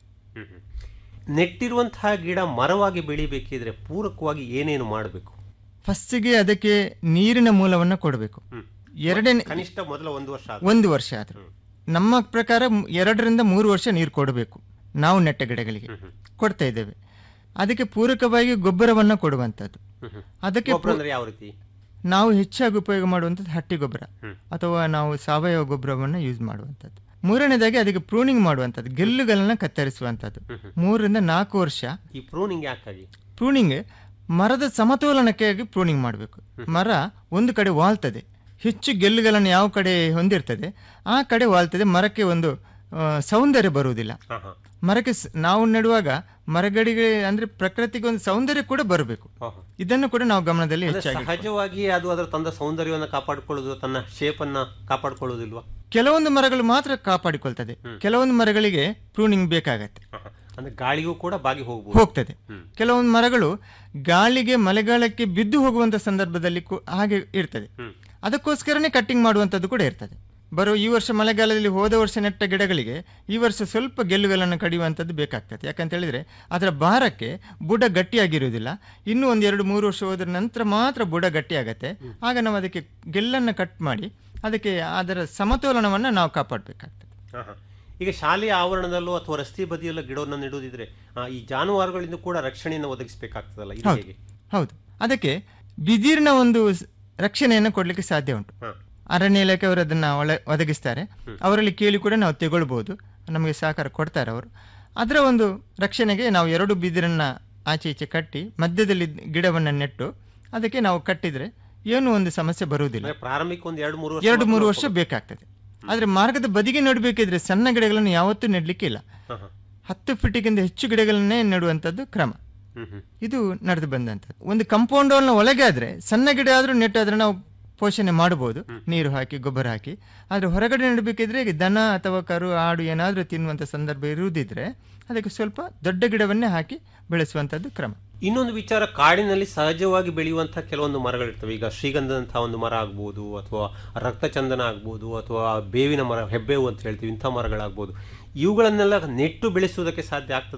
ನೆಟ್ಟಿರುವಂತಹ ಗಿಡ ಮರವಾಗಿ ಬೆಳಿಬೇಕಿದ್ರೆ ಪೂರಕವಾಗಿ ಏನೇನು ಮಾಡಬೇಕು ಫಸ್ಟಿಗೆ ಅದಕ್ಕೆ ನೀರಿನ ಮೂಲವನ್ನು ಕೊಡಬೇಕು ಎರಡನೇ ಕನಿಷ್ಠ ಮೊದಲ ಒಂದು ವರ್ಷ ಆದ್ರೂ. ಒಂದು ವರ್ಷ ಆದ್ರೆ ನಮ್ಮ ಪ್ರಕಾರ ಮ್- ಎರಡರಿಂದ ಮೂರು ವರ್ಷ ನೀರು ಕೊಡಬೇಕು ನಾವು ನೆಟ್ಟ ಗಿಡಗಳಿಗೆ ಕೊಡ್ತಾ ಇದ್ದೇವೆ ಅದಕ್ಕೆ ಪೂರಕವಾಗಿ ಗೊಬ್ಬರವನ್ನು ಕೊಡುವಂಥದ್ದು ಅದಕ್ಕೆ ಗೊಬ್ಬರ ಅಂದ್ರೆ ಯಾವ ರೀತಿ ನಾವು ಹೆಚ್ಚಾಗಿ ಉಪಯೋಗ ಮಾಡುವಂಥದ್ದು ಹಟ್ಟಿ ಗೊಬ್ಬರ ಅಥವಾ ನಾವು ಸಾವಯವ ಗೊಬ್ಬರವನ್ನು ಯೂಸ್ ಮಾಡುವಂಥದ್ದು ಮೂರನೇದಾಗಿ ಅದಕ್ಕೆ ಪ್ರೂನಿಂಗ್ ಮಾಡುವಂಥದ್ದು ಗೆಲ್ಲುಗಳನ್ನ ಕತ್ತರಿಸುವಂಥದ್ದು ಮೂರರಿಂದ ನಾಲ್ಕು ವರ್ಷ ಈ ಪ್ರೂನಿಂಗ್ ಯಾಕಾಗಿ ಪ್ರೂನಿಂಗ್ ಮರದ ಸಮತೋಲನಕ್ಕಾಗಿ ಪ್ರೂನಿಂಗ್ ಮಾಡಬೇಕು ಮರ ಒಂದು ಕಡೆ ವಾಲ್ತದೆ ಹೆಚ್ಚು ಗೆಲ್ಲುಗಳನ್ನು ಯಾವ ಕಡೆ ಹೊಂದಿರ್ತದೆ ಆ ಕಡೆ ವಾಲ್ತದೆ ಮರಕ್ಕೆ ಒಂದು ಆ, ಸೌಂದರ್ಯ ಬರುವುದಿಲ್ಲ ಮರಕ್ಕೆ ಸ್- ನಾವು ನೆಡುವಾಗ ಮರಗಳಿಗೆ ಅಂದ್ರೆ ಪ್ರಕೃತಿಗೆ ಒಂದು ಸೌಂದರ್ಯ ಕೂಡ ಬರಬೇಕು ಇದನ್ನು ಕೂಡ ನಾವು ಗಮನದಲ್ಲಿ ಅಂದ್ರೆ ಹೆಚ್ಚಾಗಿ ಸಹಜವಾಗಿ ಅದು ಅದರ ತಂದ ಸೌಂದರ್ಯವನ್ನು ಕಾಪಾಡಿಕೊಳ್ಳೋದು ತನ್ನ ಶೇಪ್ ಅನ್ನ ಕಾಪಾಡಿಕೊಳ್ಳೋದಿಲ್ವಾ ಕೆಲವೊಂದು ಮರಗಳು ಮಾತ್ರ ಕಾಪಾಡಿಕೊಳ್ತದೆ ಕೆಲವೊಂದು ಮರಗಳಿಗೆ ಪ್ರೂನಿಂಗ್ ಬೇಕಾಗತ್ತೆ ಅಂದ್ರೆ ಗಾಳಿಗೂ ಕೂಡ ಬಾಗಿ ಹೋಗ್ಬೋದು ಹೋಗ್ತದೆ ಕೆಲವೊಂದು ಮರಗಳು ಗಾಳಿಗೆ ಮಳೆಗಾಲಕ್ಕೆ ಬಿದ್ದು ಹೋಗುವಂತ ಸಂದರ್ಭದಲ್ಲಿ ಕೂ- ಹಾಗೆ ಇರ್ತದೆ ಅದಕ್ಕೋಸ್ಕರನೇ ಕಟ್ಟಿಂಗ್ ಮಾಡುವಂಥದ್ದು ಕೂಡ ಇರ್ತದೆ ಬರೋ ಈ ವರ್ಷ ಮಳೆಗಾಲದಲ್ಲಿ ಹೋದ ವರ್ಷ ನೆಟ್ಟ ಗಿಡಗಳಿಗೆ ಈ ವರ್ಷ ಸ್ವಲ್ಪ ಗೆಲ್ಲುಗಳನ್ನು ಕಡಿಯುವಂಥದ್ದು ಬೇಕಾಗ್ತದೆ ಯಾಕಂತ ಹೇಳಿದ್ರೆ ಅದರ ಭಾರಕ್ಕೆ ಬುಡ ಗಟ್ಟಿಯಾಗಿರುವುದಿಲ್ಲ ಇನ್ನೂ ಒಂದು ಎರಡು ಮೂರು ವರ್ಷ ಹೋದ ನಂತರ ಮಾತ್ರ ಬುಡ ಗಟ್ಟಿಯಾಗತ್ತೆ ಆಗ ನಾವು ಅದಕ್ಕೆ ಗೆಲ್ಲನ್ನು ಕಟ್ ಮಾಡಿ ಅದಕ್ಕೆ ಅದರ ಸಮತೋಲನವನ್ನು ನಾವು ಕಾಪಾಡಬೇಕಾಗ್ತದೆ ಆಹಾ. ಈಗ ಶಾಲೆಯ ಆವರಣದಲ್ಲೋ ಅಥವಾ ರಸ್ತೆ ಬದಿಯಲ್ಲೋ ಗಿಡವನ್ನು ನೆಡುವುದಿದ್ರೆ ಆ, ಈ ಜಾನುವಾರುಗಳಿಂದ ಕೂಡ ರಕ್ಷಣೆಯನ್ನು ಒದಗಿಸಬೇಕಾಗ್ತದಲ್ಲ ಇದು ಹೌದು ಹೇಗೆ ಹೌದು ಅದಕ್ಕೆ ಬಿದಿರಿನ ಒಂದು ಸ್- ರಕ್ಷಣೆಯನ್ನು ಕೊಡಲಿಕ್ಕೆ ಸಾಧ್ಯ ಉಂಟು ಅರಣ್ಯ ಇಲಾಖೆ ಅವರು ಅದನ್ನು ಒಳ ಒದಗಿಸ್ತಾರೆ ಅವರಲ್ಲಿ ಕೇಳಿ ಕೂಡ ನಾವು ತಗೊಳ್ಬೋದು ನಮಗೆ ಸಹಕಾರ ಕೊಡ್ತಾರೆ ಅವರು ಅದರ ಒಂದು ರಕ್ಷಣೆಗೆ ನಾವು ಎರಡು ಬಿದಿರನ್ನ ಆಚೆ ಈಚೆ ಕಟ್ಟಿ ಮಧ್ಯದಲ್ಲಿ ಗಿಡವನ್ನು ನೆಟ್ಟು ಅದಕ್ಕೆ ನಾವು ಕಟ್ಟಿದ್ರೆ ಏನೂ ಒಂದು ಸಮಸ್ಯೆ ಬರುವುದಿಲ್ಲ ಅಂದ್ರೆ ಪ್ರಾರಂಭಿಕ ಒಂದು ಎರಡು ಮೂರು ವರ್ಷ ಎರಡು ಮಾತ್ರ ಮೂರು ವರ್ಷ ಬೇಕಾಗ್ತದೆ ಆದರೆ ಮಾರ್ಗದ ಬದಿಗೆ ನೆಡಬೇಕಿದ್ರೆ ಸಣ್ಣ ಗಿಡಗಳನ್ನು ಯಾವತ್ತೂ ನೆಡಲಿಕ್ಕೆ ಇಲ್ಲ ಆಹಾ. ಹತ್ತು ಫೀಟಿಗಿಂತ ಹೆಚ್ಚು ಗಿಡಗಳನ್ನೇ ನೆಡುವಂಥದ್ದು ಕ್ರಮ ಹ್ಮ್ ಹ್ಮ್ ಇದು ನಡೆದು ಬಂದಂಥದ್ದು ಒಂದು ಕಂಪೌಂಡ್ ವಾಲ್ನ ಒಳಗೆ ಆದ್ರೆ ಸಣ್ಣ ಗಿಡ ಆದ್ರೂ ನೆಟ್ಟು ಆದ್ರೆ ನಾವು ಪೋಷಣೆ ಮಾಡಬಹುದು ನೀರು ಹಾಕಿ ಗೊಬ್ಬರ ಹಾಕಿ ಆದ್ರೆ ಹೊರಗಡೆ ನೆಡಬೇಕಿದ್ರೆ ಈಗ ದನ ಅಥವಾ ಕರು ಆಡು ಏನಾದ್ರೂ ತಿನ್ನುವಂತ ಸಂದರ್ಭ ಇರುವುದಿದ್ರೆ ಅದಕ್ಕೆ ಸ್ವಲ್ಪ ದೊಡ್ಡ ಗಿಡವನ್ನೇ ಹಾಕಿ ಬೆಳೆಸುವಂತದ್ದು ಕ್ರಮ ಇನ್ನೊಂದು ವಿಚಾರ ಕಾಡಿನಲ್ಲಿ ಸಹಜವಾಗಿ ಬೆಳೆಯುವಂತಹ ಕೆಲವೊಂದು ಮರಗಳಿರ್ತವೆ ಈಗ ಶ್ರೀಗಂಧದಂತಹ ಒಂದು ಮರ ಆಗ್ಬೋದು ಅಥವಾ ರಕ್ತಚಂದನ ಆಗ್ಬೋದು ಅಥವಾ ಬೇವಿನ ಮರ ಹೆಬ್ಬೇವು ಅಂತ ಹೇಳ್ತೀವಿ ಇಂಥ ಮರಗಳಾಗ್ಬೋದು ಇವುಗಳನ್ನೆಲ್ಲ ನೆಟ್ಟು ಬೆಳೆಸುವುದಕ್ಕೆ ಸಾಧ್ಯ ಆಗ್ತದ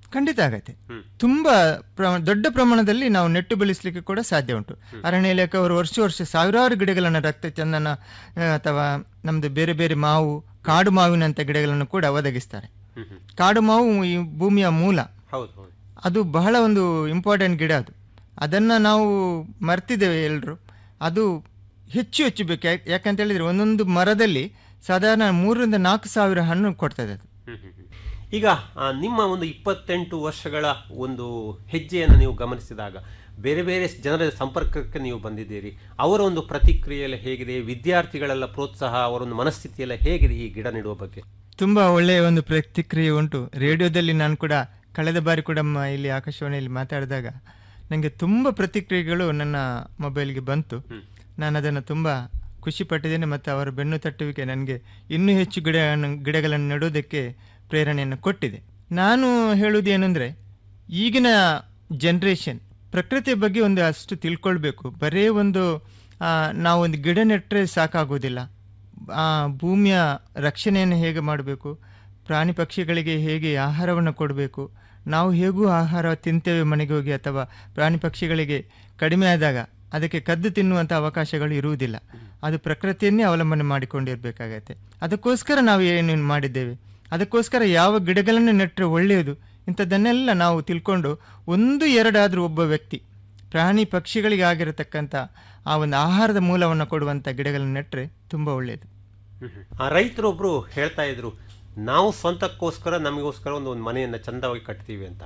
ಖಂಡಿತ ಆಗತ್ತೆ ಹ್ಮ್. ತುಂಬಾ ಪ್ರಮ- ದೊಡ್ಡ ಪ್ರಮಾಣದಲ್ಲಿ ನಾವು ನೆಟ್ಟು ಬೆಳೆಸಲಿಕ್ಕೆ ಕೂಡ ಸಾಧ್ಯ ಉಂಟು ಅರಣ್ಯ ಇಲಾಖೆ ಅವರು ವರ್ಷ ವರ್ಷ ಸಾವಿರಾರು ಗಿಡಗಳನ್ನು ರಕ್ತ ಚಂದನ ಆ, ಅಥವಾ ನಮ್ದು ಬೇರೆ ಬೇರೆ ಮಾವು ಕಾಡು ಮಾವಿನಂತ ಗಿಡಗಳನ್ನು ಕೂಡ ಒದಗಿಸ್ತಾರೆ ಹ್ಮ್ ಹ್ಮ್ ಕಾಡು ಮಾವು ಈ ಭೂಮಿಯ ಮೂಲ ಹೌದು ಹೌದು ಅದು ಬಹಳ ಒಂದು ಇಂಪಾರ್ಟೆಂಟ್ ಗಿಡ ಅದು ಅದನ್ನು ನಾವು ಮರ್ತಿದ್ದೇವೆ ಎಲ್ಲರೂ ಅದು ಹೆಚ್ಚು ಹೆಚ್ಚು ಬೇಕು ಯಾಕ್- ಯಾಕಂತ ಹೇಳಿದ್ರೆ ಒಂದೊಂದು ಮರದಲ್ಲಿ ಸಾಧಾರಣ ಮೂರರಿಂದ ನಾಲ್ಕು ಸಾವಿರ ಹಣ್ಣು ಕೊಡ್ತದೆ ಅದು ಹ್ಮ್ ಹ್ಮ್ ಹ್ಮ್. ಈಗ ಆ, ನಿಮ್ಮ ಒಂದು ಇಪ್ಪತ್ತೆಂಟು ವರ್ಷಗಳ ಒಂದು ಹೆಜ್ಜೆಯನ್ನು ನೀವು ಗಮನಿಸಿದಾಗ ಬೇರೆ ಬೇರೆ ಜನರ ಸಂಪರ್ಕಕ್ಕೆ ನೀವು ಬಂದಿದ್ದೀರಿ ಅವರ ಒಂದು ಪ್ರತಿಕ್ರಿಯೆ ಎಲ್ಲ ಹೇಗಿದೆ ವಿದ್ಯಾರ್ಥಿಗಳೆಲ್ಲ ಪ್ರೋತ್ಸಾಹ ಅವರ ಒಂದು ಮನಸ್ಥಿತಿ ಎಲ್ಲ ಹೇಗಿದೆ ಈ ಗಿಡ ನೆಡುವ ಬಗ್ಗೆ ತುಂಬ ಒಳ್ಳೆಯ ಒಂದು ಪ್ರತಿಕ್ರಿಯೆ ಉಂಟು ರೇಡಿಯೋದಲ್ಲಿ ನಾನು ಕೂಡ ಕಳೆದ ಬಾರಿ ಕೂಡ ಮ- ಇಲ್ಲಿ ಆಕಾಶವಾಣಿಯಲ್ಲಿ ಮಾತಾಡಿದಾಗ ನನಗೆ ತುಂಬ ಪ್ರತಿಕ್ರಿಯೆಗಳು ನನ್ನ ಮೊಬೈಲ್ಗೆ ಬಂತು ನಾನು ಅದನ್ನು ತುಂಬ ಖುಷಿ ಪಟ್ಟಿದ್ದೇನೆ ಮತ್ತು ಅವರ ಬೆನ್ನು ತಟ್ಟುವಿಕೆ ನನಗೆ ಇನ್ನೂ ಹೆಚ್ಚು ಗಿಡ ಗಿಡಗಳನ್ನು ನೆಡೋದಕ್ಕೆ ಪ್ರೇರಣೆಯನ್ನು ಕೊಟ್ಟಿದೆ ನಾನು ಹೇಳುವುದು ಏನಂದರೆ ಈಗಿನ ಜನ್ರೇಷನ್ ಪ್ರಕೃತಿಯ ಬಗ್ಗೆ ಒಂದು ಅಷ್ಟು ತಿಳ್ಕೊಳ್ಬೇಕು ಬರೀ ಒಂದು ಆ, ನಾವೊಂದು ಗಿಡ ನೆಟ್ಟರೆ ಸಾಕಾಗೋದಿಲ್ಲ ಆ ಭೂಮಿಯ ರಕ್ಷಣೆಯನ್ನು ಹೇಗೆ ಮಾಡಬೇಕು ಪ್ರಾಣಿ ಪಕ್ಷಿಗಳಿಗೆ ಹೇಗೆ ಆಹಾರವನ್ನು ಕೊಡಬೇಕು ನಾವು ಹೇಗೂ ಆಹಾರ ತಿಂತೇವೆ ಮನೆಗೆ ಹೋಗಿ ಅಥವಾ ಪ್ರಾಣಿ ಪಕ್ಷಿಗಳಿಗೆ ಕಡಿಮೆ ಆದಾಗ ಅದಕ್ಕೆ ಕದ್ದು ತಿನ್ನುವಂಥ ಅವಕಾಶಗಳು ಇರುವುದಿಲ್ಲ ಅದು ಪ್ರಕೃತಿಯನ್ನೇ ಅವಲಂಬನೆ ಮಾಡಿಕೊಂಡಿರಬೇಕಾಗತ್ತೆ ಅದಕ್ಕೋಸ್ಕರ ನಾವು ಏನೇನು ಮಾಡಿದ್ದೇವೆ ಅದಕ್ಕೋಸ್ಕರ ಯಾವ ಗಿಡಗಳನ್ನು ನೆಟ್ಟರೆ ಒಳ್ಳೆಯದು ಇಂಥದ್ದನ್ನೆಲ್ಲ ನಾವು ತಿಳ್ಕೊಂಡು ಒಂದು ಎರಡಾದರೂ ಒಬ್ಬ ವ್ಯಕ್ತಿ ಪ್ರಾಣಿ ಪಕ್ಷಿಗಳಿಗೆ ಆಗಿರತಕ್ಕಂಥ ಆ ಒಂದು ಆಹಾರದ ಮೂಲವನ್ನು ಕೊಡುವಂಥ ಗಿಡಗಳನ್ನು ನೆಟ್ಟರೆ ತುಂಬ ಒಳ್ಳೆಯದು ಆ ರೈತರೊಬ್ರು ಹೇಳ್ತಾ ಇದ್ರು ನಾವು ಸ್ವಂತಕ್ಕೋಸ್ಕರ ನಮಗೋಸ್ಕರ ಒಂದು ಒಂದು ಮನೆಯನ್ನು ಚಂದವಾಗಿ ಕಟ್ತೀವಿ ಅಂತ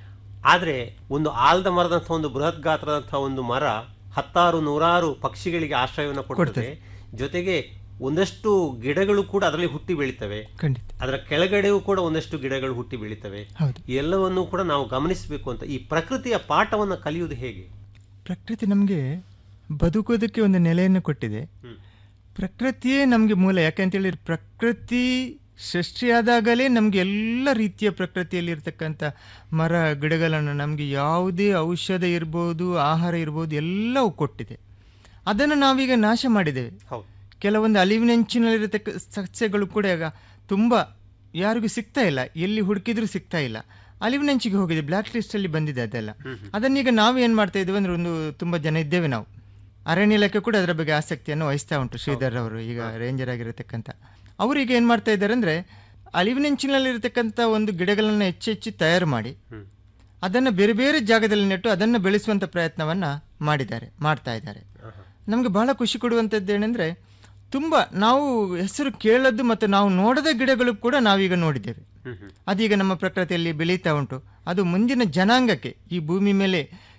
ಆದರೆ ಒಂದು ಆಲ್ದ ಮರದಂಥ ಒಂದು ಬೃಹತ್ ಗಾತ್ರದಂಥ ಒಂದು ಮರ ಹತ್ತಾರು ನೂರಾರು ಪಕ್ಷಿಗಳಿಗೆ ಆಶ್ರಯವನ್ನು ಕೊಡ್ತದೆ ಜೊತೆಗೆ ಒಂದಷ್ಟು ಗಿಡಗಳು ಕೂಡ ಅದರಲ್ಲಿ ಹುಟ್ಟಿ ಬೆಳಿತವೆ ಖಂಡಿತ ಅದರ ಕೆಳಗಡೆಯೂ ಕೂಡ ಒಂದಷ್ಟು ಗಿಡಗಳು ಹುಟ್ಟಿ ಬೆಳಿತವೆ ಹೌದು ಎಲ್ಲವನ್ನೂ ಕೂಡ ನಾವು ಗಮನಿಸಬೇಕು ಅಂತ ಈ ಪ್ರಕೃತಿಯ ಪಾಠವನ್ನು ಕಲಿಯುವುದು ಹೇಗೆ ಪ್ರಕೃತಿ ನಮಗೆ ಬದುಕೋದಕ್ಕೆ ಒಂದು ನೆಲೆಯನ್ನು ಕೊಟ್ಟಿದೆ ಪ್ರಕೃತಿಯೇ ನಮಗೆ ಮೂಲ ಯಾಕಂತೇಳಿ ಪ್ರಕೃತಿ ಸೃಷ್ಟಿಯಾದಾಗಲೇ ನಮಗೆ ಎಲ್ಲ ರೀತಿಯ ಪ್ರಕೃತಿಯಲ್ಲಿ ಇರ್ತಕ್ಕಂಥ ಮರ ಗಿಡಗಳನ್ನು ನಮಗೆ ಯಾವುದೇ ಔಷಧ ಇರ್ಬೋದು ಆಹಾರ ಇರ್ಬೋದು ಎಲ್ಲವೂ ಕೊಟ್ಟಿದೆ ಅದನ್ನು ನಾವೀಗ ನಾಶ ಮಾಡಿದ್ದೇವೆ ಹೌದು ಕೆಲವೊಂದು ಅಳಿವಿನಂಚಿನಲ್ಲಿರತಕ್ಕ ಸಸ್ಯಗಳು ಕೂಡ ಈಗ ತುಂಬ ಯಾರಿಗೂ ಸಿಗ್ತಾ ಇಲ್ಲ ಎಲ್ಲಿ ಹುಡುಕಿದ್ರೂ ಸಿಗ್ತಾ ಇಲ್ಲ ಅಳಿವಿನಂಚಿಗೆ ಹೋಗಿದೆ ಬ್ಲ್ಯಾಕ್ ಲಿಸ್ಟಲ್ಲಿ ಬಂದಿದೆ ಅದೆಲ್ಲ ಅದನ್ನೀಗ ನಾವು ಏನು ಮಾಡ್ತಾ ಇದ್ದೇವೆ ಅಂದ್ರೆ ಒಂದು ತುಂಬ ಜನ ಇದ್ದೇವೆ ನಾವು ಅರಣ್ಯ ಇಲಾಖೆ ಕೂಡ ಅದರ ಬಗ್ಗೆ ಆಸಕ್ತಿಯನ್ನು ವಹಿಸ್ತಾ ಉಂಟು ಶ್ರೀಧರ್ ಅವರು ಈಗ ರೇಂಜರ್ ಆಗಿರತಕ್ಕಂಥ ಅವರೀಗ ಏನು ಮಾಡ್ತಾ ಇದ್ದಾರೆ ಅಂದರೆ ಅಳಿವಿನಂಚಿನಲ್ಲಿರತಕ್ಕಂಥ ಒಂದು ಗಿಡಗಳನ್ನು ಹೆಚ್ಚು ಹೆಚ್ಚು ತಯಾರು ಮಾಡಿ ಅದನ್ನು ಬೇರೆ ಬೇರೆ ಜಾಗದಲ್ಲಿ ನೆಟ್ಟು ಅದನ್ನು ಬೆಳೆಸುವಂಥ ಪ್ರಯತ್ನವನ್ನು ಮಾಡಿದ್ದಾರೆ ಮಾಡ್ತಾ ಇದ್ದಾರೆ ನಮಗೆ ಬಹಳ ಖುಷಿ ಕೊಡುವಂಥದ್ದು ಏನಂದರೆ ತುಂಬ ನಾವು ಹೆಸರು ಕೇಳದ್ದು ಮತ್ತು ನಾವು ನೋಡದ ಗಿಡಗಳು ಕೂಡ ನಾವೀಗ ನೋಡಿದ್ದೇವೆ ಅದೀಗ ನಮ್ಮ ಪ್ರಕೃತಿಯಲ್ಲಿ ಬೆಳೀತಾ ಉಂಟು ಅದು ಮುಂದಿನ ಜನಾಂಗಕ್ಕೆ ಈ ಭೂಮಿ ಮೇಲೆ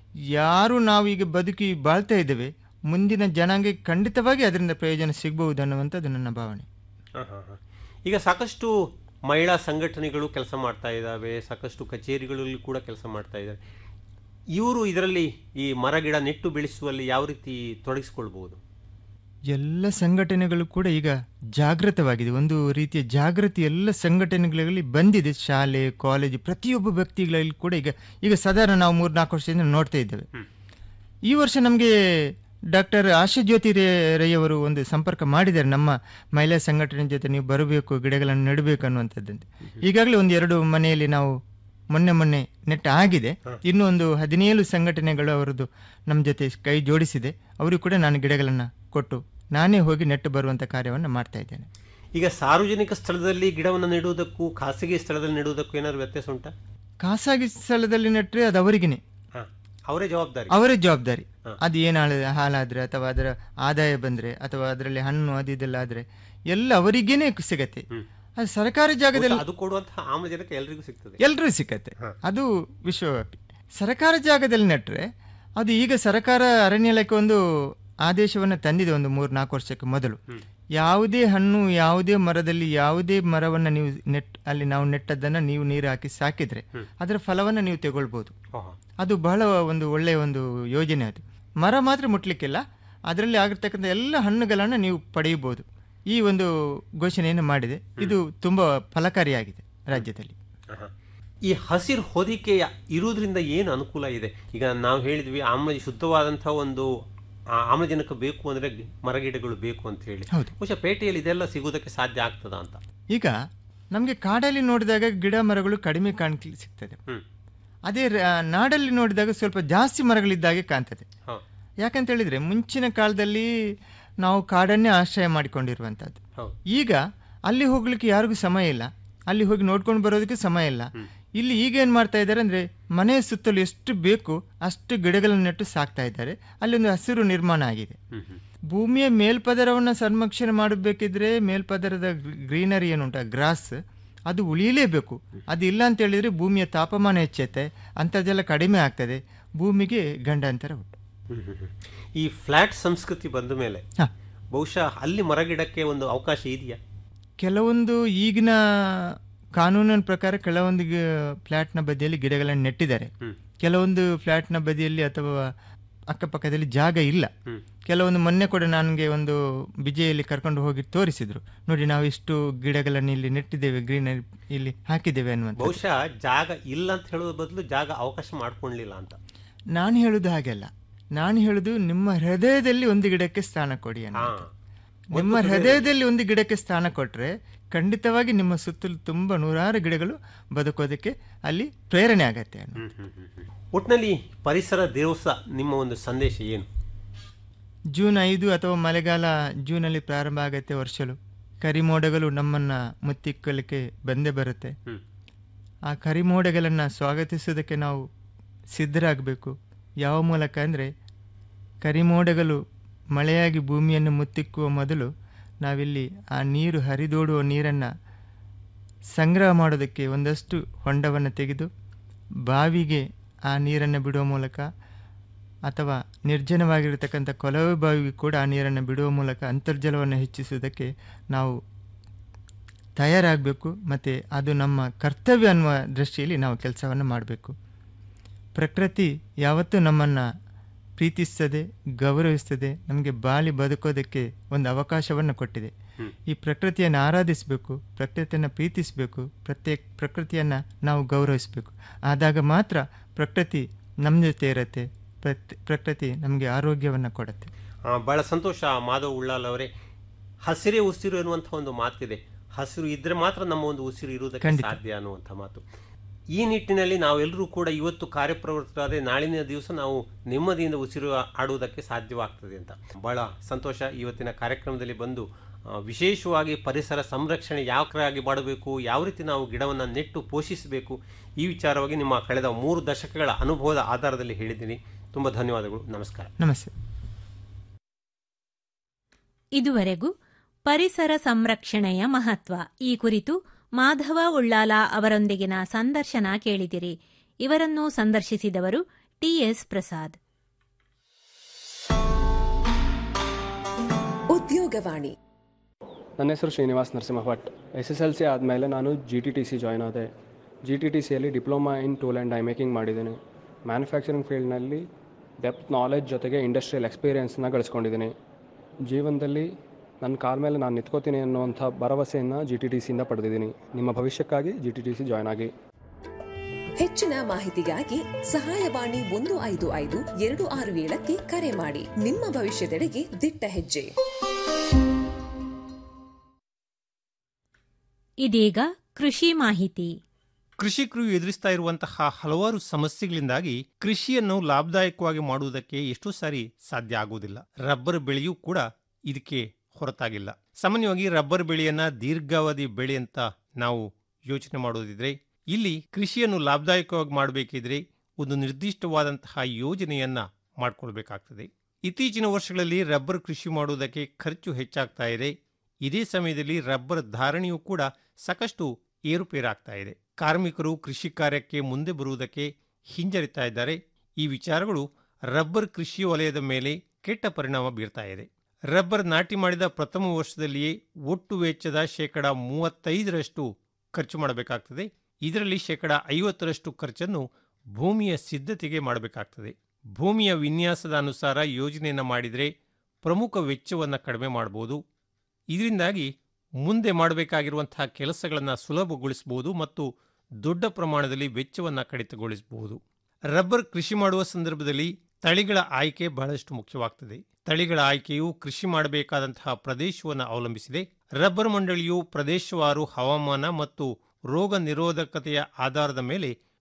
ಯಾರು ನಾವೀಗ ಬದುಕಿ ಬಾಳ್ತಾ ಇದ್ದೇವೆ ಮುಂದಿನ ಜನಾಂಗಕ್ಕೆ ಖಂಡಿತವಾಗಿ ಅದರಿಂದ ಪ್ರಯೋಜನ ಸಿಗಬಹುದು ಅನ್ನುವಂಥದ್ದು ನನ್ನ ಭಾವನೆ ಹ, ಹ, ಹ. ಈಗ ಸಾಕಷ್ಟು ಮಹಿಳಾ ಸಂಘಟನೆಗಳು ಕೆಲಸ ಮಾಡ್ತಾ ಇದ್ದಾವೆ ಸಾಕಷ್ಟು ಕಚೇರಿಗಳಲ್ಲಿ ಕೂಡ ಕೆಲಸ ಮಾಡ್ತಾ ಇದ್ದಾರೆ ಇವರು ಇದರಲ್ಲಿ ಈ ಮರ ಗಿಡ ನೆಟ್ಟು ಬೆಳೆಸುವಲ್ಲಿ ಯಾವ ರೀತಿ ತೊಡಗಿಸ್ಕೊಳ್ಬಹುದು ಎಲ್ಲ ಸಂಘಟನೆಗಳು ಕೂಡ ಈಗ ಜಾಗೃತವಾಗಿದೆ ಒಂದು ರೀತಿಯ ಜಾಗೃತಿ ಎಲ್ಲ ಸಂಘಟನೆಗಳಲ್ಲಿ ಬಂದಿದೆ ಶಾಲೆ ಕಾಲೇಜು ಪ್ರತಿಯೊಬ್ಬ ವ್ಯಕ್ತಿಗಳಲ್ಲಿ ಕೂಡ ಈಗ ಈಗ ಸಾಧಾರಣ ನಾವು ಮೂರು ನಾಲ್ಕು ವರ್ಷದಿಂದ ನೋಡ್ತಾ ಇದ್ದೇವೆ ಈ ವರ್ಷ ನಮಗೆ ಡಾಕ್ಟರ್ ಆಶಾ ಜ್ಯೋತಿ ರೇ ರೈಯವರು ಒಂದು ಸಂಪರ್ಕ ಮಾಡಿದ್ದಾರೆ ನಮ್ಮ ಮಹಿಳಾ ಸಂಘಟನೆ ಜೊತೆ ನೀವು ಬರಬೇಕು ಗಿಡಗಳನ್ನು ನೆಡಬೇಕು ಅನ್ನುವಂಥದ್ದಂತೆ ಈಗಾಗಲೇ ಒಂದು ಎರಡು ಮನೆಯಲ್ಲಿ ನಾವು ಮೊನ್ನೆ ಮೊನ್ನೆ ನೆಟ್ಟ ಆಗಿದೆ ಇನ್ನೂ ಒಂದು ಹದಿನೇಳು ಸಂಘಟನೆಗಳು ಅವರದ್ದು ನಮ್ಮ ಜೊತೆ ಕೈ ಜೋಡಿಸಿದೆ ಅವರಿಗೂ ಕೂಡ ನಾನು ಗಿಡಗಳನ್ನು ಕೊಟ್ಟು ನಾನೇ ಹೋಗಿ ನೆಟ್ಟು ಬರುವಂಥ ಕಾರ್ಯವನ್ನು ಮಾಡ್ತಾ ಇದ್ದೇನೆ ಈಗ ಸಾರ್ವಜನಿಕ ಸ್ಥಳದಲ್ಲಿ ಗಿಡವನ್ನು ನೆಡುವುದಕ್ಕೂ ಖಾಸಗಿ ಸ್ಥಳದಲ್ಲಿ ನೆಡುವುದಕ್ಕೂ ಏನಾದ್ರು ವ್ಯತ್ಯಾಸ ಉಂಟಾ ಖಾಸಗಿ ಸ್ಥಳದಲ್ಲಿ ನೆಟ್ಟರೆ ಅದು ಅವರಿಗೇನೆ ಹ, ಅವರೇ ಜವಾಬ್ದಾರಿ ಅವರೇ ಜವಾಬ್ದಾರಿ ಅದು ಏನು ಹಾಲಾದ್ರೆ ಅಥವಾ ಅದರ ಆದಾಯ ಬಂದ್ರೆ ಅಥವಾ ಅದರಲ್ಲಿ ಹಣ್ಣು ಅದು ಇದೆಲ್ಲ ಆದ್ರೆ ಎಲ್ಲ ಅವರಿಗೇನೆ ಸಿಗತ್ತೆ ಅದು ಸರ್ಕಾರಿ ಜಾಗದಲ್ಲಿ ಅದು ಕೊಡುವಂತಹ ಆಮ್ಲಜನಕ ಎಲ್ರಿಗೂ ಸಿಗ್ತದೆ ಎಲ್ರಿಗೂ ಸಿಕ್ಕತ್ತೆ ಅದು ವಿಶ್ವವ್ಯಾಪಿ ಸರ್ಕಾರ ಜಾಗದಲ್ಲಿ ನೆಟ್ರೆ ಅದು ಈಗ ಸರ್ಕಾರ ಅರಣ್ಯ ಇಲಾಖೆ ಒಂದು ಆದೇಶವನ್ನು ತಂದಿದೆ ಒಂದು ಮೂರು ನಾಲ್ಕು ವರ್ಷಕ್ಕೆ ಮೊದಲು ಯಾವುದೇ ಹಣ್ಣು ಯಾವುದೇ ಮರದಲ್ಲಿ ಯಾವುದೇ ಮರವನ್ನು ನೀವು ನೆಟ್ ಅಲ್ಲಿ ನಾವು ನೆಟ್ಟದ್ದನ್ನು ನೀವು ನೀರು ಹಾಕಿ ಸಾಕಿದ್ರೆ ಅದರ ಫಲವನ್ನು ನೀವು ತಗೊಳ್ಬೋದು ಓಹೋ. ಅದು ಬಹಳ ಒಂದು ಒಳ್ಳೆಯ ಒಂದು ಯೋಜನೆ ಅದು ಮರ ಮಾತ್ರ ಮುಟ್ಲಿಕ್ಕಿಲ್ಲ ಅದರಲ್ಲಿ ಆಗಿರ್ತಕ್ಕಂಥ ಎಲ್ಲ ಹಣ್ಣುಗಳನ್ನು ನೀವು ಪಡೆಯಬಹುದು ಈ ಒಂದು ಘೋಷಣೆಯನ್ನು ಮಾಡಿದೆ ಇದು ತುಂಬ ಫಲಕಾರಿಯಾಗಿದೆ ರಾಜ್ಯದಲ್ಲಿ ಆಹಾ. ಈ ಹಸಿರು ಹೊದಿಕೆಯ ಇರುವುದರಿಂದ ಏನು ಅನುಕೂಲ ಇದೆ ಈಗ ನಾವು ಹೇಳಿದ್ವಿ ಆಮ್ಲ ಶುದ್ಧವಾದಂತಹ ಒಂದು ಆ, ಆಮ್ಲಜನಕ ಬೇಕು ಅಂದ್ರೆ ಗಿ- ಮರಗಿಡಗಳು ಬೇಕು ಅಂತ ಹೇಳಿ ಹೌದು. ಬಹುಶಃ ಪೇಟೆಯಲ್ಲಿ ಇದೆಲ್ಲ ಸಿಗುವುದಕ್ಕೆ ಸಾಧ್ಯ ಆಗ್ತದ ಅಂತ ಈಗ ನಮಗೆ ಕಾಡಲ್ಲಿ ನೋಡಿದಾಗ ಗಿಡ ಮರಗಳು ಕಡಿಮೆ ಕಾಣ್ಲಿಕ್ಕೆ ಸಿಗ್ತದೆ ಹ್ಮ್ ಅದೇ ರ- ನಾಡಲ್ಲಿ ನೋಡಿದಾಗ ಸ್ವಲ್ಪ ಜಾಸ್ತಿ ಮರಗಳಿದ್ದಾಗೆ ಕಾಣ್ತದೆ ಹಾ ಯಾಕಂತ ಹೇಳಿದ್ರೆ ಮುಂಚಿನ ಕಾಲದಲ್ಲಿ ನಾವು ಕಾಡನ್ನೇ ಆಶ್ರಯ ಮಾಡಿಕೊಂಡಿರುವಂಥದ್ದು ಹೌದು ಈಗ ಅಲ್ಲಿ ಹೋಗ್ಲಿಕ್ಕೆ ಯಾರಿಗೂ ಸಮಯ ಇಲ್ಲ ಅಲ್ಲಿ ಹೋಗಿ ನೋಡ್ಕೊಂಡು ಬರೋದಕ್ಕೆ ಸಮಯ ಇಲ್ಲ ಇಲ್ಲಿ ಈಗ ಏನು ಮಾಡ್ತಾ ಇದ್ದಾರೆ ಅಂದರೆ ಮನೆಯ ಸುತ್ತಲೂ ಎಷ್ಟು ಬೇಕು ಅಷ್ಟು ಗಿಡಗಳನ್ನು ನೆಟ್ಟು ಸಾಕ್ತಾ ಇದ್ದಾರೆ ಅಲ್ಲಿ ಒಂದು ಹಸಿರು ನಿರ್ಮಾಣ ಆಗಿದೆ ಹ್ಮ್ ಹ್ಮ್ ಭೂಮಿಯ ಮೇಲ್ಪದರವನ್ನು ಸಂರಕ್ಷಣೆ ಮಾಡಬೇಕಿದ್ರೆ ಮೇಲ್ಪದರದ ಗ್ರೀನರಿ ಏನುಂಟ ಗ್ರಾಸ್ ಅದು ಉಳಿಯಲೇಬೇಕು ಅದು ಇಲ್ಲ ಅಂತ ಹೇಳಿದ್ರೆ ಭೂಮಿಯ ತಾಪಮಾನ ಹೆಚ್ಚುತ್ತೆ ಅಂತರ್ಜಲ ಕಡಿಮೆ ಆಗ್ತದೆ ಭೂಮಿಗೆ ಗಂಡಾಂತರ ಉಂಟು ಹ್ಮ್ ಹ್ಮ್ ಹ್ಮ್. ಈ ಫ್ಲಾಟ್ ಸಂಸ್ಕೃತಿ ಬಂದ ಮೇಲೆ ಹಾ. ಬಹುಶಃ ಅಲ್ಲಿ ಮರಗಿಡಕ್ಕೆ ಒಂದು ಅವಕಾಶ ಇದೆಯಾ ಕೆಲವೊಂದು ಈಗಿನ ಕಾನೂನಿನ ಪ್ರಕಾರ ಕೆಲವೊಂದು ಗಿ- ಫ್ಲ್ಯಾಟ್ನ ಬದಿಯಲ್ಲಿ ಗಿಡಗಳನ್ನು ನೆಟ್ಟಿದ್ದಾರೆ ಹ್ಮ್. ಕೆಲವೊಂದು ಫ್ಲ್ಯಾಟ್ನ ಬದಿಯಲ್ಲಿ ಅಥವಾ ಅಕ್ಕಪಕ್ಕದಲ್ಲಿ ಜಾಗ ಇಲ್ಲ ಹ್ಮ್. ಕೆಲವೊಂದು ಮೊನ್ನೆ ಕೂಡ ನನಗೆ ಒಂದು ಬಿಜೆಯಲ್ಲಿ ಕರ್ಕೊಂಡು ಹೋಗಿ ತೋರಿಸಿದ್ರು ನೋಡಿ ನಾವು ಇಷ್ಟು ಗಿಡಗಳನ್ನು ಇಲ್ಲಿ ನೆಟ್ಟಿದ್ದೇವೆ ಗ್ರೀನರಿ ಇಲ್ಲಿ ಹಾಕಿದ್ದೇವೆ ಅನ್ನುವಂಥ ಬಹುಶಃ ಜಾಗ ಇಲ್ಲ ಅಂತ ಹೇಳೋದ್ರ ಬದಲು ಜಾಗ ಅವಕಾಶ ಮಾಡ್ಕೊಳ್ಳಿಲ್ಲ ಅಂತ ನಾನು ಹೇಳುದು ಹಾಗೆಲ್ಲ ನಾನು ಹೇಳುದು ನಿಮ್ಮ ಹೃದಯದಲ್ಲಿ ಒಂದು ಗಿಡಕ್ಕೆ ಸ್ಥಾನ ಕೊಡಿ ಹಾ ಅಂತ ನಿಮ್ಮ ಹೃದಯದಲ್ಲಿ ಒಂದು ಗಿಡಕ್ಕೆ ಸ್ಥಾನ ಕೊಟ್ಟರೆ ಖಂಡಿತವಾಗಿ ನಿಮ್ಮ ಸುತ್ತಲೂ ತುಂಬ ನೂರಾರು ಗಿಡಗಳು ಬದುಕೋದಕ್ಕೆ ಅಲ್ಲಿ ಪ್ರೇರಣೆ ಆಗತ್ತೆ ಅನ್ನೋ ಹ್ಮ್ ಹ್ಮ್ ಹ್ಮ್ ಹ್ಮ್. ಒಟ್ನಲ್ಲಿ ಪರಿಸರ ದಿವಸ ನಿಮ್ಮ ಒಂದು ಸಂದೇಶ ಏನು ಜೂನ್ ಐದು ಅಥವಾ ಮಳೆಗಾಲ ಜೂನಲ್ಲಿ ಪ್ರಾರಂಭ ಆಗತ್ತೆ ವರ್ಷಲು ಕರಿಮೋಡಗಳು ನಮ್ಮನ್ನು ಮುತ್ತಿಕ್ಕಲಿಕ್ಕೆ ಬಂದೇ ಬರುತ್ತೆ ಹ್ಮ್. ಆ ಕರಿಮೋಡಗಳನ್ನು ಸ್ವಾಗತಿಸೋದಕ್ಕೆ ನಾವು ಸಿದ್ಧರಾಗಬೇಕು ಯಾವ ಮೂಲಕ ಅಂದರೆ ಕರಿಮೋಡಗಳು ಮಳೆಯಾಗಿ ಭೂಮಿಯನ್ನು ಮುತ್ತಿಕ್ಕುವ ಮೊದಲು ನಾವಿಲ್ಲಿ ಆ ನೀರು ಹರಿದೋಡುವ ನೀರನ್ನು ಸಂಗ್ರಹ ಮಾಡೋದಕ್ಕೆ ಒಂದಷ್ಟು ಹೊಂಡವನ್ನು ತೆಗೆದು ಬಾವಿಗೆ ಆ ನೀರನ್ನು ಬಿಡುವ ಮೂಲಕ ಅಥವಾ ನಿರ್ಜನವಾಗಿರತಕ್ಕಂಥ ಕೊಳವೆ ಬಾವಿಗೆ ಕೂಡ ಆ ನೀರನ್ನು ಬಿಡುವ ಮೂಲಕ ಅಂತರ್ಜಲವನ್ನು ಹೆಚ್ಚಿಸುವುದಕ್ಕೆ ನಾವು ತಯಾರಾಗಬೇಕು ಮತ್ತು ಅದು ನಮ್ಮ ಕರ್ತವ್ಯ ಅನ್ನುವ ದೃಷ್ಟಿಯಲ್ಲಿ ನಾವು ಕೆಲಸವನ್ನು ಮಾಡಬೇಕು ಪ್ರಕೃತಿ ಯಾವತ್ತೂ ನಮ್ಮನ್ನು ಪ್ರೀತಿಸ್ತದೆ ಗೌರವಿಸ್ತದೆ ನಮಗೆ ಬಾಳಿ ಬದುಕೋದಕ್ಕೆ ಒಂದು ಅವಕಾಶವನ್ನು ಕೊಟ್ಟಿದೆ ಈ ಪ್ರಕೃತಿಯನ್ನು ಆರಾಧಿಸಬೇಕು ಪ್ರಕೃತಿಯನ್ನು ಪ್ರೀತಿಸಬೇಕು ಪ್ರತ್ಯೇಕ ಪ್ರಕೃತಿಯನ್ನು ನಾವು ಗೌರವಿಸಬೇಕು ಆದಾಗ ಮಾತ್ರ ಪ್ರಕೃತಿ ನಮ್ಮ ಜೊತೆ ಇರುತ್ತೆ ಪ್ರತ್ ಪ್ರಕೃತಿ ನಮಗೆ ಆರೋಗ್ಯವನ್ನು ಕೊಡುತ್ತೆ ಆ, ಬಹಳ ಸಂತೋಷ ಮಾಧವ್ ಉಳ್ಳಾಲ್ ಅವರೇ ಹಸಿರೇ ಉಸಿರು ಎನ್ನುವಂಥ ಒಂದು ಮಾತಿದೆ ಹಸಿರು ಇದ್ರೆ ಮಾತ್ರ ನಮ್ಮ ಒಂದು ಉಸಿರು ಇರುವುದಕ್ಕೆ ಖಂಡಿತ. ಸಾಧ್ಯ ಅನ್ನುವಂಥ ಮಾತು ಈ ನಿಟ್ಟಿನಲ್ಲಿ ನಾವೆಲ್ಲರೂ ಕೂಡ ಇವತ್ತು ಕಾರ್ಯಪ್ರವೃತ್ತರಾದರೆ ನಾಳಿನ ದಿವಸ ನಾವು ನೆಮ್ಮದಿಯಿಂದ ಉಸಿರು ಆಡುವುದಕ್ಕೆ ಸಾಧ್ಯವಾಗ್ತದೆ ಅಂತ ಬಹಳ ಸಂತೋಷ ಇವತ್ತಿನ ಕಾರ್ಯಕ್ರಮದಲ್ಲಿ ಬಂದು ಆ, ವಿಶೇಷವಾಗಿ ಪರಿಸರ ಸಂರಕ್ಷಣೆ ಯಾವ ಕ್ರಮಾಗಿ ಮಾಡಬೇಕು ಯಾವ ರೀತಿ ನಾವು ಗಿಡವನ್ನು ನೆಟ್ಟು ಪೋಷಿಸಬೇಕು ಈ ವಿಚಾರವಾಗಿ ನಿಮ್ಮ ಕಳೆದ ಮೂರು ದಶಕಗಳ ಅನುಭವದ ಆಧಾರದಲ್ಲಿ ಹೇಳಿದ್ದೀನಿ ತುಂಬ ಧನ್ಯವಾದಗಳು ನಮಸ್ಕಾರ ನಮಸ್ತೆ ಇದುವರೆಗೂ ಪರಿಸರ ಸಂರಕ್ಷಣೆಯ ಮಹತ್ವ ಈ ಕುರಿತು ಮಾಧವ ಉಳ್ಳಾಲ ಅವರೊಂದಿಗಿನ ಸಂದರ್ಶನ ಕೇಳಿದಿರಿ ಇವರನ್ನು ಸಂದರ್ಶಿಸಿದವರು ಟಿಎಸ್ ಪ್ರಸಾದ್ ಉದ್ಯೋಗವಾಣಿ ನನ್ನ ಹೆಸರು Srinivas Narasimha Bhat S S L C ಆದಮೇಲೆ ನಾನು G T T C join ಆದೆ ಜಿ ಟಿ ಟಿ ಸಿಯಲ್ಲಿ diploma in tool and die making ಮಾಡಿದ್ದೀನಿ ಮ್ಯಾನುಫ್ಯಾಕ್ಚರಿಂಗ್ ಫೀಲ್ಡ್ನಲ್ಲಿ ಡೆಪ್ತ್ ನಾಲೆಜ್ ಜೊತೆಗೆ ಇಂಡಸ್ಟ್ರಿಯಲ್ ಎಕ್ಸ್ಪೀರಿಯೆನ್ಸ್ನ ಗಳಿಸ್ಕೊಂಡಿದ್ದೀನಿ ಜೀವನದಲ್ಲಿ ನನ್ನ ಕಾಲ ಮೇಲೆ ನಾನು ನಿಂತ್ಕೋತೀನಿ ಅನ್ನುವಂಥ ಭರವಸೆಯನ್ನು ಜಿ ಟಿ ಟಿ ಸಿಯಿಂದ ಪಡೆದಿದ್ದೀನಿ ನಿಮ್ಮ ಭವಿಷ್ಯಕ್ಕಾಗಿ G T T C join ಆಗಿ ಹೆಚ್ಚಿನ ಮಾಹಿತಿಗಾಗಿ ಸಹಾಯವಾಣಿ ಒಂದು ಐದು ಐದು ಎರಡು ಆರು ಏಳಕ್ಕೆ ಕರೆ ಮಾಡಿ ನಿಮ್ಮ ಭವಿಷ್ಯದೆಡೆಗೆ ದಿಟ್ಟ ಹೆಜ್ಜೆ ಇದೀಗ ಕೃಷಿ ಮಾಹಿತಿ ಕೃಷಿಕರು ಎದುರಿಸ್ತಾ ಇರುವಂತಹ ಹಲವಾರು ಸಮಸ್ಯೆಗಳಿಂದಾಗಿ ಕೃಷಿಯನ್ನು ಲಾಭದಾಯಕವಾಗಿ ಮಾಡುವುದಕ್ಕೆ ಎಷ್ಟೋ ಸಾರಿ ಸಾಧ್ಯ ಆಗುವುದಿಲ್ಲ ರಬ್ಬರ್ ಬೆಳೆಯೂ ಕೂಡ ಇದಕ್ಕೆ ಹೊರತಾಗಿಲ್ಲ ಸಾಮಾನ್ಯವಾಗಿ ರಬ್ಬರ್ ಬೆಳೆಯನ್ನ ದೀರ್ಘಾವಧಿ ಬೆಳೆ ಅಂತ ನಾವು ಯೋಚನೆ ಮಾಡೋದಿದ್ರೆ ಇಲ್ಲಿ ಕೃಷಿಯನ್ನು ಲಾಭದಾಯಕವಾಗಿ ಮಾಡಬೇಕಿದ್ರೆ ಒಂದು ನಿರ್ದಿಷ್ಟವಾದಂತಹ ಯೋಜನೆಯನ್ನ ಮಾಡಿಕೊಳ್ಬೇಕಾಗ್ತದೆ ಇತ್ತೀಚಿನ ವರ್ಷಗಳಲ್ಲಿ ರಬ್ಬರ್ ಕೃಷಿ ಮಾಡುವುದಕ್ಕೆ ಖರ್ಚು ಹೆಚ್ಚಾಗ್ತಾ ಇದೆ ಇದೇ ಸಮಯದಲ್ಲಿ ರಬ್ಬರ್ ಧಾರಣೆಯೂ ಕೂಡ ಸಾಕಷ್ಟು ಏರುಪೇರಾಗ್ತಾ ಇದೆ ಕಾರ್ಮಿಕರು ಕೃಷಿ ಕಾರ್ಯಕ್ಕೆ ಮುಂದೆ ಬರುವುದಕ್ಕೆ ಹಿಂಜರಿತಾ ಇದ್ದಾರೆ ಈ ವಿಚಾರಗಳು ರಬ್ಬರ್ ಕೃಷಿ ವಲಯದ ಮೇಲೆ ಕೆಟ್ಟ ಪರಿಣಾಮ ಬೀರ್ತಾ ಇದೆ ರಬ್ಬರ್ ನಾಟಿ ಮಾಡಿದ ಪ್ರಥಮ ವರ್ಷದಲ್ಲಿಯೇ ಒಟ್ಟು ವೆಚ್ಚದ ಶೇಕಡ ಮೂವತ್ತೈದರಷ್ಟು ಖರ್ಚು ಮಾಡಬೇಕಾಗ್ತದೆ ಇದರಲ್ಲಿ ಶೇಕಡ ಐವತ್ತರಷ್ಟು ಖರ್ಚನ್ನು ಭೂಮಿಯ ಸಿದ್ಧತೆಗೆ ಮಾಡಬೇಕಾಗ್ತದೆ ಭೂಮಿಯ ವಿನ್ಯಾಸದ ಅನುಸಾರ ಯೋಜನೆಯನ್ನು ಮಾಡಿದರೆ ಪ್ರಮುಖ ವೆಚ್ಚವನ್ನು ಕಡಿಮೆ ಮಾಡಬಹುದು ಇದರಿಂದಾಗಿ ಮುಂದೆ ಮಾಡಬೇಕಾಗಿರುವಂತಹ ಕೆಲಸಗಳನ್ನು ಸುಲಭಗೊಳಿಸಬಹುದು ಮತ್ತು ದೊಡ್ಡ ಪ್ರಮಾಣದಲ್ಲಿ ವೆಚ್ಚವನ್ನು ಕಡಿತಗೊಳಿಸಬಹುದು ರಬ್ಬರ್ ಕೃಷಿ ಮಾಡುವ ಸಂದರ್ಭದಲ್ಲಿ ತಳಿಗಳ ಆಯ್ಕೆ ಬಹಳಷ್ಟು ಮುಖ್ಯವಾಗ್ತದೆ ತಳಿಗಳ ಆಯ್ಕೆಯು ಕೃಷಿ ಮಾಡಬೇಕಾದಂತಹ ಪ್ರದೇಶವನ್ನು ಅವಲಂಬಿಸಿದೆ ರಬ್ಬರ್ ಮಂಡಳಿಯು ಪ್ರದೇಶವಾರು ಹವಾಮಾನ ಮತ್ತು ರೋಗ ನಿರೋಧಕತೆಯ ಆಧಾರದ ಮೇಲೆ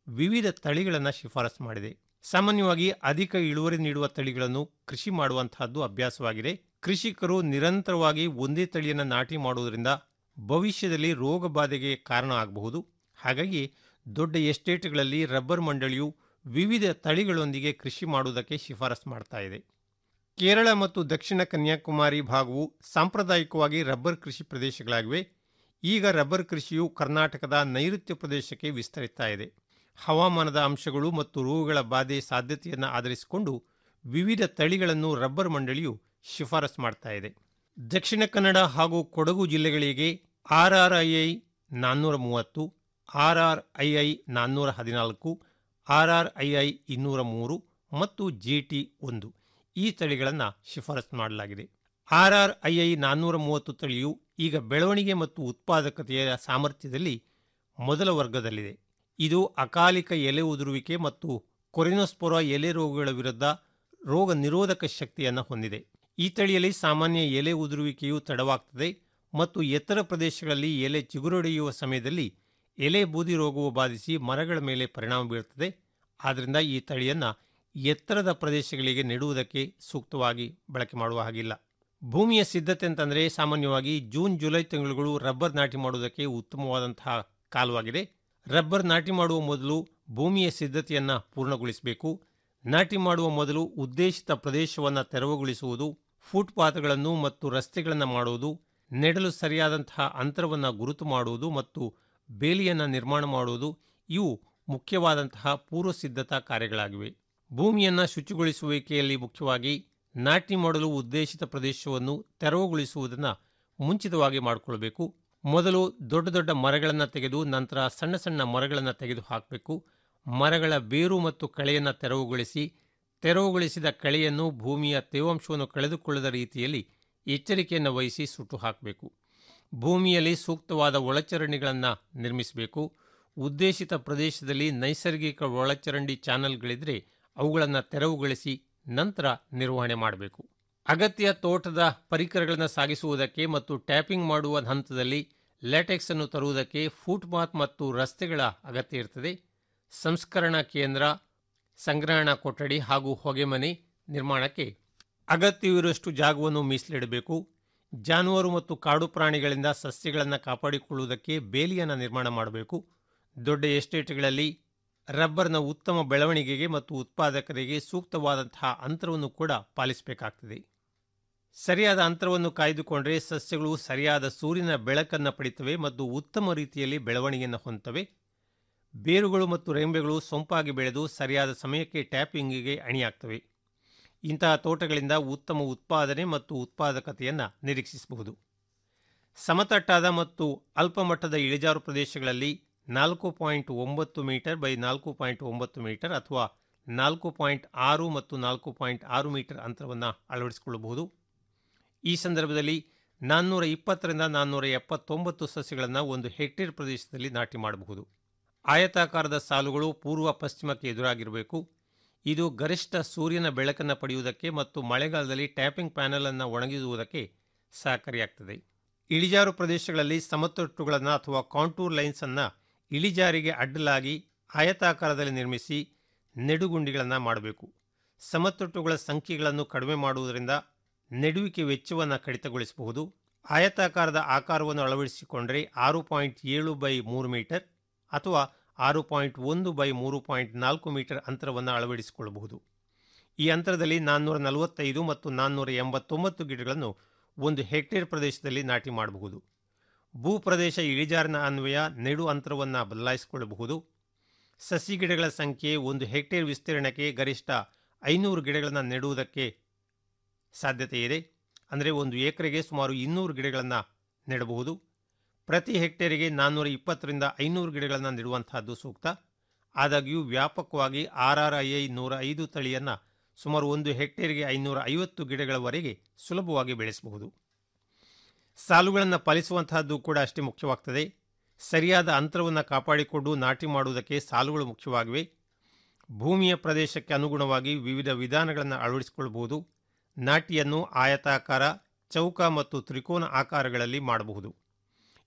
ವಿವಿಧ ತಳಿಗಳನ್ನು ಶಿಫಾರಸು ಮಾಡಿದೆ ಸಾಮಾನ್ಯವಾಗಿ ಅಧಿಕ ಇಳುವರಿ ನೀಡುವ ತಳಿಗಳನ್ನು ಕೃಷಿ ಮಾಡುವಂತಹದ್ದು ಅಭ್ಯಾಸವಾಗಿದೆ ಕೃಷಿಕರು ನಿರಂತರವಾಗಿ ಒಂದೇ ತಳಿಯನ್ನು ನಾಟಿ ಮಾಡುವುದರಿಂದ ಭವಿಷ್ಯದಲ್ಲಿ ರೋಗ ಬಾಧೆಗೆ ಕಾರಣ ಆಗಬಹುದು ಹಾಗಾಗಿ ದೊಡ್ಡ ಎಸ್ಟೇಟ್ಗಳಲ್ಲಿ ರಬ್ಬರ್ ಮಂಡಳಿಯು ವಿವಿಧ ತಳಿಗಳೊಂದಿಗೆ ಕೃಷಿ ಮಾಡುವುದಕ್ಕೆ ಶಿಫಾರಸು ಮಾಡ್ತಾ ಇದೆ ಕೇರಳ ಮತ್ತು ದಕ್ಷಿಣ ಕನ್ಯಾಕುಮಾರಿ ಭಾಗವು ಸಾಂಪ್ರದಾಯಿಕವಾಗಿ ರಬ್ಬರ್ ಕೃಷಿ ಪ್ರದೇಶಗಳಾಗಿವೆ ಈಗ ರಬ್ಬರ್ ಕೃಷಿಯು ಕರ್ನಾಟಕದ ನೈಋತ್ಯ ಪ್ರದೇಶಕ್ಕೆ ವಿಸ್ತರಿಸ್ತಾ ಇದೆ ಹವಾಮಾನದ ಅಂಶಗಳು ಮತ್ತು ರೋಗಗಳ ಬಾಧೆ ಸಾಧ್ಯತೆಯನ್ನು ಆಧರಿಸಿಕೊಂಡು ವಿವಿಧ ತಳಿಗಳನ್ನು ರಬ್ಬರ್ ಮಂಡಳಿಯು ಶಿಫಾರಸು ಮಾಡ್ತಾ ಇದೆ ದಕ್ಷಿಣ ಕನ್ನಡ ಹಾಗೂ ಕೊಡಗು ಜಿಲ್ಲೆಗಳಿಗೆ ಆರ್ಆರ್ಐಐ ನಾನ್ನೂರ ಮೂವತ್ತು ಆರ್ಆರ್ಐಐ ನಾನ್ನೂರ ಹದಿನಾಲ್ಕು ಆರ್ಆರ್ಐಐ ಇನ್ನೂರ ಮೂರು ಮತ್ತು ಜಿಟಿ ಒಂದು ಈ ತಳಿಗಳನ್ನು ಶಿಫಾರಸು ಮಾಡಲಾಗಿದೆ ಆರ್ಆರ್ಐಐ ನಾನ್ನೂರ ಮೂವತ್ತು ತಳಿಯು ಈಗ ಬೆಳವಣಿಗೆ ಮತ್ತು ಉತ್ಪಾದಕತೆಯ ಸಾಮರ್ಥ್ಯದಲ್ಲಿ ಮೊದಲ ವರ್ಗದಲ್ಲಿದೆ ಇದು ಅಕಾಲಿಕ ಎಲೆ ಉದುರುವಿಕೆ ಮತ್ತು ಕೊರಿನೋಸ್ಪೊರ ಎಲೆ ರೋಗಗಳ ವಿರುದ್ಧ ರೋಗ ನಿರೋಧಕ ಶಕ್ತಿಯನ್ನು ಹೊಂದಿದೆ ಈ ತಳಿಯಲ್ಲಿ ಸಾಮಾನ್ಯ ಎಲೆ ಉದುರುವಿಕೆಯು ತಡವಾಗ್ತದೆ ಮತ್ತು ಎತ್ತರ ಪ್ರದೇಶಗಳಲ್ಲಿ ಎಲೆ ಚಿಗುರೊಡೆಯುವ ಸಮಯದಲ್ಲಿ ಎಲೆ ಬೂದಿ ರೋಗವು ಬಾಧಿಸಿ ಮರಗಳ ಮೇಲೆ ಪರಿಣಾಮ ಬೀರುತ್ತದೆ ಆದ್ದರಿಂದ ಈ ತಳಿಯನ್ನು ಎತ್ತರದ ಪ್ರದೇಶಗಳಿಗೆ ನೆಡುವುದಕ್ಕೆ ಸೂಕ್ತವಾಗಿ ಬಳಕೆ ಮಾಡುವ ಹಾಗಿಲ್ಲ ಭೂಮಿಯ ಸಿದ್ಧತೆ ಅಂತಂದರೆ ಸಾಮಾನ್ಯವಾಗಿ ಜೂನ್ ಜುಲೈ ತಿಂಗಳುಗಳು ರಬ್ಬರ್ ನಾಟಿ ಮಾಡುವುದಕ್ಕೆ ಉತ್ತಮವಾದಂತಹ ಕಾಲವಾಗಿದೆ ರಬ್ಬರ್ ನಾಟಿ ಮಾಡುವ ಮೊದಲು ಭೂಮಿಯ ಸಿದ್ಧತೆಯನ್ನು ಪೂರ್ಣಗೊಳಿಸಬೇಕು ನಾಟಿ ಮಾಡುವ ಮೊದಲು ಉದ್ದೇಶಿತ ಪ್ರದೇಶವನ್ನು ತೆರವುಗೊಳಿಸುವುದು ಫುಟ್ಪಾತ್ಗಳನ್ನು ಮತ್ತು ರಸ್ತೆಗಳನ್ನು ಮಾಡುವುದು ನೆಡಲು ಸರಿಯಾದಂತಹ ಅಂತರವನ್ನು ಗುರುತು ಮಾಡುವುದು ಮತ್ತು ಬೇಲಿಯನ್ನು ನಿರ್ಮಾಣ ಮಾಡುವುದು ಇವು ಮುಖ್ಯವಾದಂತಹ ಪೂರ್ವ ಸಿದ್ಧತಾ ಕಾರ್ಯಗಳಾಗಿವೆ ಭೂಮಿಯನ್ನು ಶುಚಿಗೊಳಿಸುವಿಕೆಯಲ್ಲಿ ಮುಖ್ಯವಾಗಿ ನಾಟಿ ಮಾಡಲು ಉದ್ದೇಶಿತ ಪ್ರದೇಶವನ್ನು ತೆರವುಗೊಳಿಸುವುದನ್ನು ಮುಂಚಿತವಾಗಿ ಮಾಡಿಕೊಳ್ಬೇಕು ಮೊದಲು ದೊಡ್ಡ ದೊಡ್ಡ ಮರಗಳನ್ನು ತೆಗೆದು ನಂತರ ಸಣ್ಣ ಸಣ್ಣ ಮರಗಳನ್ನು ತೆಗೆದು ಹಾಕಬೇಕು ಮರಗಳ ಬೇರು ಮತ್ತು ಕಳೆಯನ್ನು ತೆರವುಗೊಳಿಸಿ ತೆರವುಗೊಳಿಸಿದ ಕಳೆಯನ್ನು ಭೂಮಿಯ ತೇವಾಂಶವನ್ನು ಕಳೆದುಕೊಳ್ಳದ ರೀತಿಯಲ್ಲಿ ಎಚ್ಚರಿಕೆಯನ್ನು ವಹಿಸಿ ಸುಟ್ಟು ಹಾಕಬೇಕು ಭೂಮಿಯಲ್ಲಿ ಸೂಕ್ತವಾದ ಒಳಚರಂಡಿಗಳನ್ನು ನಿರ್ಮಿಸಬೇಕು ಉದ್ದೇಶಿತ ಪ್ರದೇಶದಲ್ಲಿ ನೈಸರ್ಗಿಕ ಒಳಚರಂಡಿ ಚಾನಲ್ಗಳಿದ್ದರೆ ಅವುಗಳನ್ನು ತೆರವುಗೊಳಿಸಿ ನಂತರ ನಿರ್ವಹಣೆ ಮಾಡಬೇಕು ಅಗತ್ಯ ತೋಟದ ಪರಿಕರಗಳನ್ನು ಸಾಗಿಸುವುದಕ್ಕೆ ಮತ್ತು ಟ್ಯಾಪಿಂಗ್ ಮಾಡುವ ಹಂತದಲ್ಲಿ ಲ್ಯಾಟೆಕ್ಸ್ ಅನ್ನು ತರುವುದಕ್ಕೆ ಫುಟ್ಪಾತ್ ಮತ್ತು ರಸ್ತೆಗಳ ಅಗತ್ಯ ಇರ್ತದೆ ಸಂಸ್ಕರಣಾ ಕೇಂದ್ರ ಸಂಗ್ರಹಣಾ ಕೊಠಡಿ ಹಾಗೂ ಹೊಗೆಮನೆ ನಿರ್ಮಾಣಕ್ಕೆ ಅಗತ್ಯವಿರುವಷ್ಟು ಜಾಗವನ್ನು ಮೀಸಲಿಡಬೇಕು ಜಾನುವಾರು ಮತ್ತು ಕಾಡು ಪ್ರಾಣಿಗಳಿಂದ ಸಸ್ಯಗಳನ್ನು ಕಾಪಾಡಿಕೊಳ್ಳುವುದಕ್ಕೆ ಬೇಲಿಯನ್ನು ನಿರ್ಮಾಣ ಮಾಡಬೇಕು ದೊಡ್ಡ ಎಸ್ಟೇಟ್ಗಳಲ್ಲಿ ರಬ್ಬರ್ನ ಉತ್ತಮ ಬೆಳವಣಿಗೆಗೆ ಮತ್ತು ಉತ್ಪಾದಕರಿಗೆ ಸೂಕ್ತವಾದಂತಹ ಅಂತರವನ್ನು ಕೂಡ ಪಾಲಿಸಬೇಕಾಗ್ತದೆ ಸರಿಯಾದ ಅಂತರವನ್ನು ಕಾಯ್ದುಕೊಂಡರೆ ಸಸ್ಯಗಳು ಸರಿಯಾದ ಸೂರ್ಯನ ಬೆಳಕನ್ನು ಪಡಿತವೆ ಮತ್ತು ಉತ್ತಮ ರೀತಿಯಲ್ಲಿ ಬೆಳವಣಿಗೆಯನ್ನು ಹೊಂದುತ್ತವೆ ಬೇರುಗಳು ಮತ್ತು ರೆಂಬೆಗಳು ಸೊಂಪಾಗಿ ಬೆಳೆದು ಸರಿಯಾದ ಸಮಯಕ್ಕೆ ಟ್ಯಾಪಿಂಗಿಗೆ ಅಣಿಯಾಗ್ತವೆ ಇಂತಹ ತೋಟಗಳಿಂದ ಉತ್ತಮ ಉತ್ಪಾದನೆ ಮತ್ತು ಉತ್ಪಾದಕತೆಯನ್ನು ನಿರೀಕ್ಷಿಸಬಹುದು ಸಮತಟ್ಟಾದ ಮತ್ತು ಅಲ್ಪಮಟ್ಟದ ಇಳಿಜಾರು ಪ್ರದೇಶಗಳಲ್ಲಿ ನಾಲ್ಕು ಪಾಯಿಂಟ್ ಒಂಬತ್ತು ಮೀಟರ್ ಬೈ ನಾಲ್ಕು ಪಾಯಿಂಟ್ ಒಂಬತ್ತು ಮೀಟರ್ ಅಥವಾ ನಾಲ್ಕು ಪಾಯಿಂಟ್ ಆರು ಮತ್ತು ನಾಲ್ಕು ಪಾಯಿಂಟ್ ಆರು ಮೀಟರ್ ಅಂತರವನ್ನು ಅಳವಡಿಸಿಕೊಳ್ಳಬಹುದು ಈ ಸಂದರ್ಭದಲ್ಲಿ ನಾನ್ನೂರ ಇಪ್ಪತ್ತರಿಂದ ನಾನ್ನೂರ ಎಪ್ಪತ್ತೊಂಬತ್ತು ಸಸ್ಯಗಳನ್ನು ಒಂದು ಹೆಕ್ಟೇರ್ ಪ್ರದೇಶದಲ್ಲಿ ನಾಟಿ ಮಾಡಬಹುದು ಆಯತಾಕಾರದ ಸಾಲುಗಳು ಪೂರ್ವ ಪಶ್ಚಿಮಕ್ಕೆ ಎದುರಾಗಿರಬೇಕು ಇದು ಗರಿಷ್ಠ ಸೂರ್ಯನ ಬೆಳಕನ್ನು ಪಡೆಯುವುದಕ್ಕೆ ಮತ್ತು ಮಳೆಗಾಲದಲ್ಲಿ ಟ್ಯಾಪಿಂಗ್ ಪ್ಯಾನೆಲ್ ಅನ್ನು ಒಣಗಿಸುವುದಕ್ಕೆ ಸಹಕಾರಿಯಾಗ್ತದೆ ಇಳಿಜಾರು ಪ್ರದೇಶಗಳಲ್ಲಿ ಸಮತಟ್ಟುಗಳನ್ನು ಅಥವಾ ಕಾಂಟೂರ್ ಲೈನ್ಸ್ ಅನ್ನು ಇಳಿಜಾರಿಗೆ ಅಡ್ಡಲಾಗಿ ಆಯತಾಕಾರದಲ್ಲಿ ನಿರ್ಮಿಸಿ ನೆಡುಗುಂಡಿಗಳನ್ನು ಮಾಡಬೇಕು ಸಮತಟ್ಟುಗಳ ಸಂಖ್ಯೆಗಳನ್ನು ಕಡಿಮೆ ಮಾಡುವುದರಿಂದ ನೆಡುವಿಕೆ ವೆಚ್ಚವನ್ನು ಕಡಿತಗೊಳಿಸಬಹುದು ಆಯತಾಕಾರದ ಆಕಾರವನ್ನು ಅಳವಡಿಸಿಕೊಂಡರೆ ಆರು ಪಾಯಿಂಟ್ ಏಳು ಬೈ ಮೂರು ಮೀಟರ್ ಅಥವಾ ಆರು ಪಾಯಿಂಟ್ ಒಂದು ಬೈ ಮೂರು ಪಾಯಿಂಟ್ ನಾಲ್ಕು ಮೀಟರ್ ಅಂತರವನ್ನು ಅಳವಡಿಸಿಕೊಳ್ಳಬಹುದು ಈ ಅಂತರದಲ್ಲಿ ನಾನ್ನೂರ ನಲವತ್ತೈದು ಮತ್ತು ನಾನ್ನೂರ ಎಂಬತ್ತೊಂಬತ್ತು ಗಿಡಗಳನ್ನು ಒಂದು ಹೆಕ್ಟೇರ್ ಪ್ರದೇಶದಲ್ಲಿ ನಾಟಿ ಮಾಡಬಹುದು ಭೂ ಪ್ರದೇಶ ಇಳಿಜಾರಿನ ಅನ್ವಯ ನೆಡು ಅಂತರವನ್ನು ಬದಲಾಯಿಸಿಕೊಳ್ಳಬಹುದು ಸಸಿ ಗಿಡಗಳ ಸಂಖ್ಯೆ ಒಂದು ಹೆಕ್ಟೇರ್ ವಿಸ್ತೀರ್ಣಕ್ಕೆ ಗರಿಷ್ಠ ಐನೂರು ಗಿಡಗಳನ್ನು ನೆಡುವುದಕ್ಕೆ ಸಾಧ್ಯತೆ ಇದೆ ಅಂದರೆ ಒಂದು ಎಕರೆಗೆ ಸುಮಾರು ಇನ್ನೂರು ಗಿಡಗಳನ್ನು ನೆಡಬಹುದು ಪ್ರತಿ ಹೆಕ್ಟೇರಿಗೆ ನಾನ್ನೂರ ಇಪ್ಪತ್ತರಿಂದ ಐನೂರು ಗಿಡಗಳನ್ನು ನೆಡುವಂತಹದ್ದು ಸೂಕ್ತ ಆದಾಗ್ಯೂ ವ್ಯಾಪಕವಾಗಿ ಆರ್ ಆರ್ ಐ ಐ ನೂರ ಐದು ತಳಿಯನ್ನು ಸುಮಾರು ಒಂದು ಹೆಕ್ಟೇರಿಗೆ ಐನೂರ ಐವತ್ತು ಗಿಡಗಳವರೆಗೆ ಸುಲಭವಾಗಿ ಬೆಳೆಸಬಹುದು ಸಾಲುಗಳನ್ನು ಪಾಲಿಸುವಂತಹದ್ದು ಕೂಡ ಅಷ್ಟೇ ಮುಖ್ಯವಾಗ್ತದೆ ಸರಿಯಾದ ಅಂತರವನ್ನು ಕಾಪಾಡಿಕೊಂಡು ನಾಟಿ ಮಾಡುವುದಕ್ಕೆ ಸಾಲುಗಳು ಮುಖ್ಯವಾಗಿವೆ ಭೂಮಿಯ ಪ್ರದೇಶಕ್ಕೆ ಅನುಗುಣವಾಗಿ ವಿವಿಧ ವಿಧಾನಗಳನ್ನು ಅಳವಡಿಸಿಕೊಳ್ಳಬಹುದು ನಾಟಿಯನ್ನು ಆಯತಾಕಾರ ಚೌಕ ಮತ್ತು ತ್ರಿಕೋನ ಆಕಾರಗಳಲ್ಲಿ ಮಾಡಬಹುದು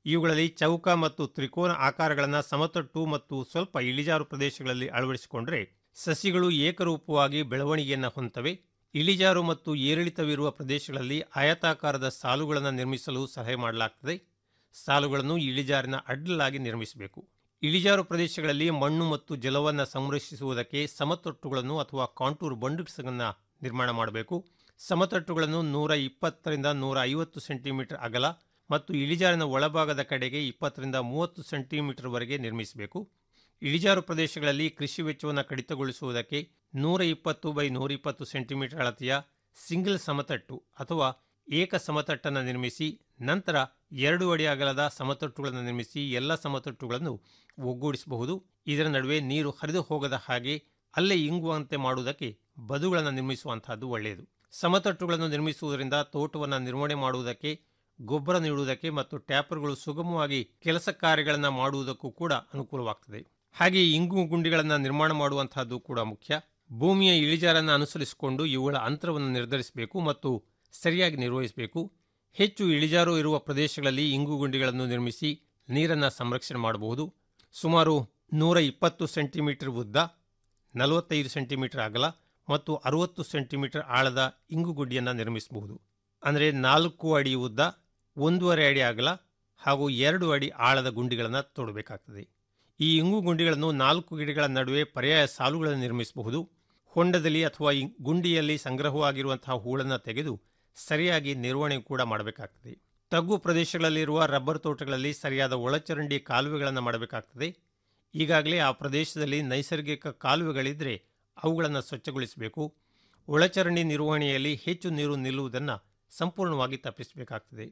ಇವುಗಳಲ್ಲಿ ಚೌಕ ಮತ್ತು ತ್ರಿಕೋನ ಆಕಾರಗಳನ್ನು ಸಮತಟ್ಟು ಮತ್ತು ಸ್ವಲ್ಪ ಇಳಿಜಾರು ಪ್ರದೇಶಗಳಲ್ಲಿ ಅಳವಡಿಸಿಕೊಂಡರೆ ಸಸಿಗಳು ಏಕರೂಪವಾಗಿ ಬೆಳವಣಿಗೆಯನ್ನು ಹೊಂದವೆ ಇಳಿಜಾರು ಮತ್ತು ಏರಿಳಿತವಿರುವ ಪ್ರದೇಶಗಳಲ್ಲಿ ಆಯತಾಕಾರದ ಸಾಲುಗಳನ್ನು ನಿರ್ಮಿಸಲು ಸಲಹೆ ಮಾಡಲಾಗ್ತದೆ ಸಾಲುಗಳನ್ನು ಇಳಿಜಾರಿನ ಅಡ್ಡಲಾಗಿ ನಿರ್ಮಿಸಬೇಕು ಇಳಿಜಾರು ಪ್ರದೇಶಗಳಲ್ಲಿ ಮಣ್ಣು ಮತ್ತು ಜಲವನ್ನು ಸಂರಕ್ಷಿಸುವುದಕ್ಕೆ ಸಮತಟ್ಟುಗಳನ್ನು ಅಥವಾ ಕಾಂಟೂರ್ ಬಂಡುಗಳನ್ನು ನಿರ್ಮಾಣ ಮಾಡಬೇಕು ಸಮತಟ್ಟುಗಳನ್ನು ನೂರ ಇಪ್ಪತ್ತರಿಂದ ನೂರ ಐವತ್ತು ಸೆಂಟಿಮೀಟರ್ ಅಗಲ ಮತ್ತು ಇಳಿಜಾರಿನ ಒಳಭಾಗದ ಕಡೆಗೆ ಇಪ್ಪತ್ತರಿಂದ ಮೂವತ್ತು ಸೆಂಟಿಮೀಟರ್ವರೆಗೆ ನಿರ್ಮಿಸಬೇಕು ಇಳಿಜಾರು ಪ್ರದೇಶಗಳಲ್ಲಿ ಕೃಷಿ ವೆಚ್ಚವನ್ನು ಕಡಿತಗೊಳಿಸುವುದಕ್ಕೆ ನೂರ ಇಪ್ಪತ್ತು ಬೈ ನೂರ ಇಪ್ಪತ್ತು ಸೆಂಟಿಮೀಟರ್ ಅಳತೆಯ ಸಿಂಗಲ್ ಸಮತಟ್ಟು ಅಥವಾ ಏಕ ಸಮತಟ್ಟನ್ನು ನಿರ್ಮಿಸಿ ನಂತರ ಎರಡು ಅಡಿ ಅಗಲದ ಸಮತಟ್ಟುಗಳನ್ನು ನಿರ್ಮಿಸಿ ಎಲ್ಲ ಸಮತಟ್ಟುಗಳನ್ನು ಒಗ್ಗೂಡಿಸಬಹುದು ಇದರ ನಡುವೆ ನೀರು ಹರಿದು ಹೋಗದ ಹಾಗೆ ಅಲ್ಲೇ ಇಂಗುವಂತೆ ಮಾಡುವುದಕ್ಕೆ ಬದುಗಳನ್ನು ನಿರ್ಮಿಸುವಂತಹದ್ದು ಒಳ್ಳೆಯದು ಸಮತಟ್ಟುಗಳನ್ನು ನಿರ್ಮಿಸುವುದರಿಂದ ತೋಟವನ್ನು ನಿರ್ವಹಣೆ ಮಾಡುವುದಕ್ಕೆ ಗೊಬ್ಬರ ನೀಡುವುದಕ್ಕೆ ಮತ್ತು ಟ್ಯಾಪರ್ಗಳು ಸುಗಮವಾಗಿ ಕೆಲಸ ಕಾರ್ಯಗಳನ್ನು ಮಾಡುವುದಕ್ಕೂ ಕೂಡ ಅನುಕೂಲವಾಗ್ತದೆ ಹಾಗೆ ಇಂಗು ಗುಂಡಿಗಳನ್ನು ನಿರ್ಮಾಣ ಮಾಡುವಂತಹದ್ದು ಕೂಡ ಮುಖ್ಯ ಭೂಮಿಯ ಇಳಿಜಾರನ್ನು ಅನುಸರಿಸಿಕೊಂಡು ಇವುಗಳ ಅಂತರವನ್ನು ನಿರ್ಧರಿಸಬೇಕು ಮತ್ತು ಸರಿಯಾಗಿ ನಿರ್ವಹಿಸಬೇಕು ಹೆಚ್ಚು ಇಳಿಜಾರು ಇರುವ ಪ್ರದೇಶಗಳಲ್ಲಿ ಇಂಗು ಗುಂಡಿಗಳನ್ನು ನಿರ್ಮಿಸಿ ನೀರನ್ನು ಸಂರಕ್ಷಣೆ ಮಾಡಬಹುದು ಸುಮಾರು ನೂರ ಇಪ್ಪತ್ತು ಸೆಂಟಿಮೀಟರ್ ಉದ್ದ ನಲವತ್ತೈದು ಸೆಂಟಿಮೀಟರ್ ಅಗಲ ಮತ್ತು ಅರುವತ್ತು ಸೆಂಟಿಮೀಟರ್ ಆಳದ ಇಂಗುಗುಡ್ಡಿಯನ್ನು ನಿರ್ಮಿಸಬಹುದು ಅಂದರೆ ನಾಲ್ಕು ಅಡಿ ಉದ್ದ ಒಂದೂವರೆ ಅಡಿ ಅಗಲ ಹಾಗೂ ಎರಡು ಅಡಿ ಆಳದ ಗುಂಡಿಗಳನ್ನು ತೋಡಬೇಕಾಗ್ತದೆ ಈ ಇಂಗು ಗುಂಡಿಗಳನ್ನು ನಾಲ್ಕು ಗಿಡಗಳ ನಡುವೆ ಪರ್ಯಾಯ ಸಾಲುಗಳನ್ನು ನಿರ್ಮಿಸಬಹುದು ಹೊಂಡದಲ್ಲಿ ಅಥವಾ ಈ ಗುಂಡಿಯಲ್ಲಿ ಸಂಗ್ರಹವಾಗಿರುವಂತಹ ಹೂಳನ್ನು ತೆಗೆದು ಸರಿಯಾಗಿ ನಿರ್ವಹಣೆ ಕೂಡ ಮಾಡಬೇಕಾಗ್ತದೆ ತಗ್ಗು ಪ್ರದೇಶಗಳಲ್ಲಿರುವ ರಬ್ಬರ್ ತೋಟಗಳಲ್ಲಿ ಸರಿಯಾದ ಒಳಚರಂಡಿ ಕಾಲುವೆಗಳನ್ನು ಮಾಡಬೇಕಾಗ್ತದೆ ಈಗಾಗಲೇ ಆ ಪ್ರದೇಶದಲ್ಲಿ ನೈಸರ್ಗಿಕ ಕಾಲುವೆಗಳಿದ್ದರೆ ಅವುಗಳನ್ನು ಸ್ವಚ್ಛಗೊಳಿಸಬೇಕು ಒಳಚರಂಡಿ ನಿರ್ವಹಣೆಯಲ್ಲಿ ಹೆಚ್ಚು ನೀರು ನಿಲ್ಲುವುದನ್ನು ಸಂಪೂರ್ಣವಾಗಿ ತಪ್ಪಿಸಬೇಕಾಗ್ತದೆ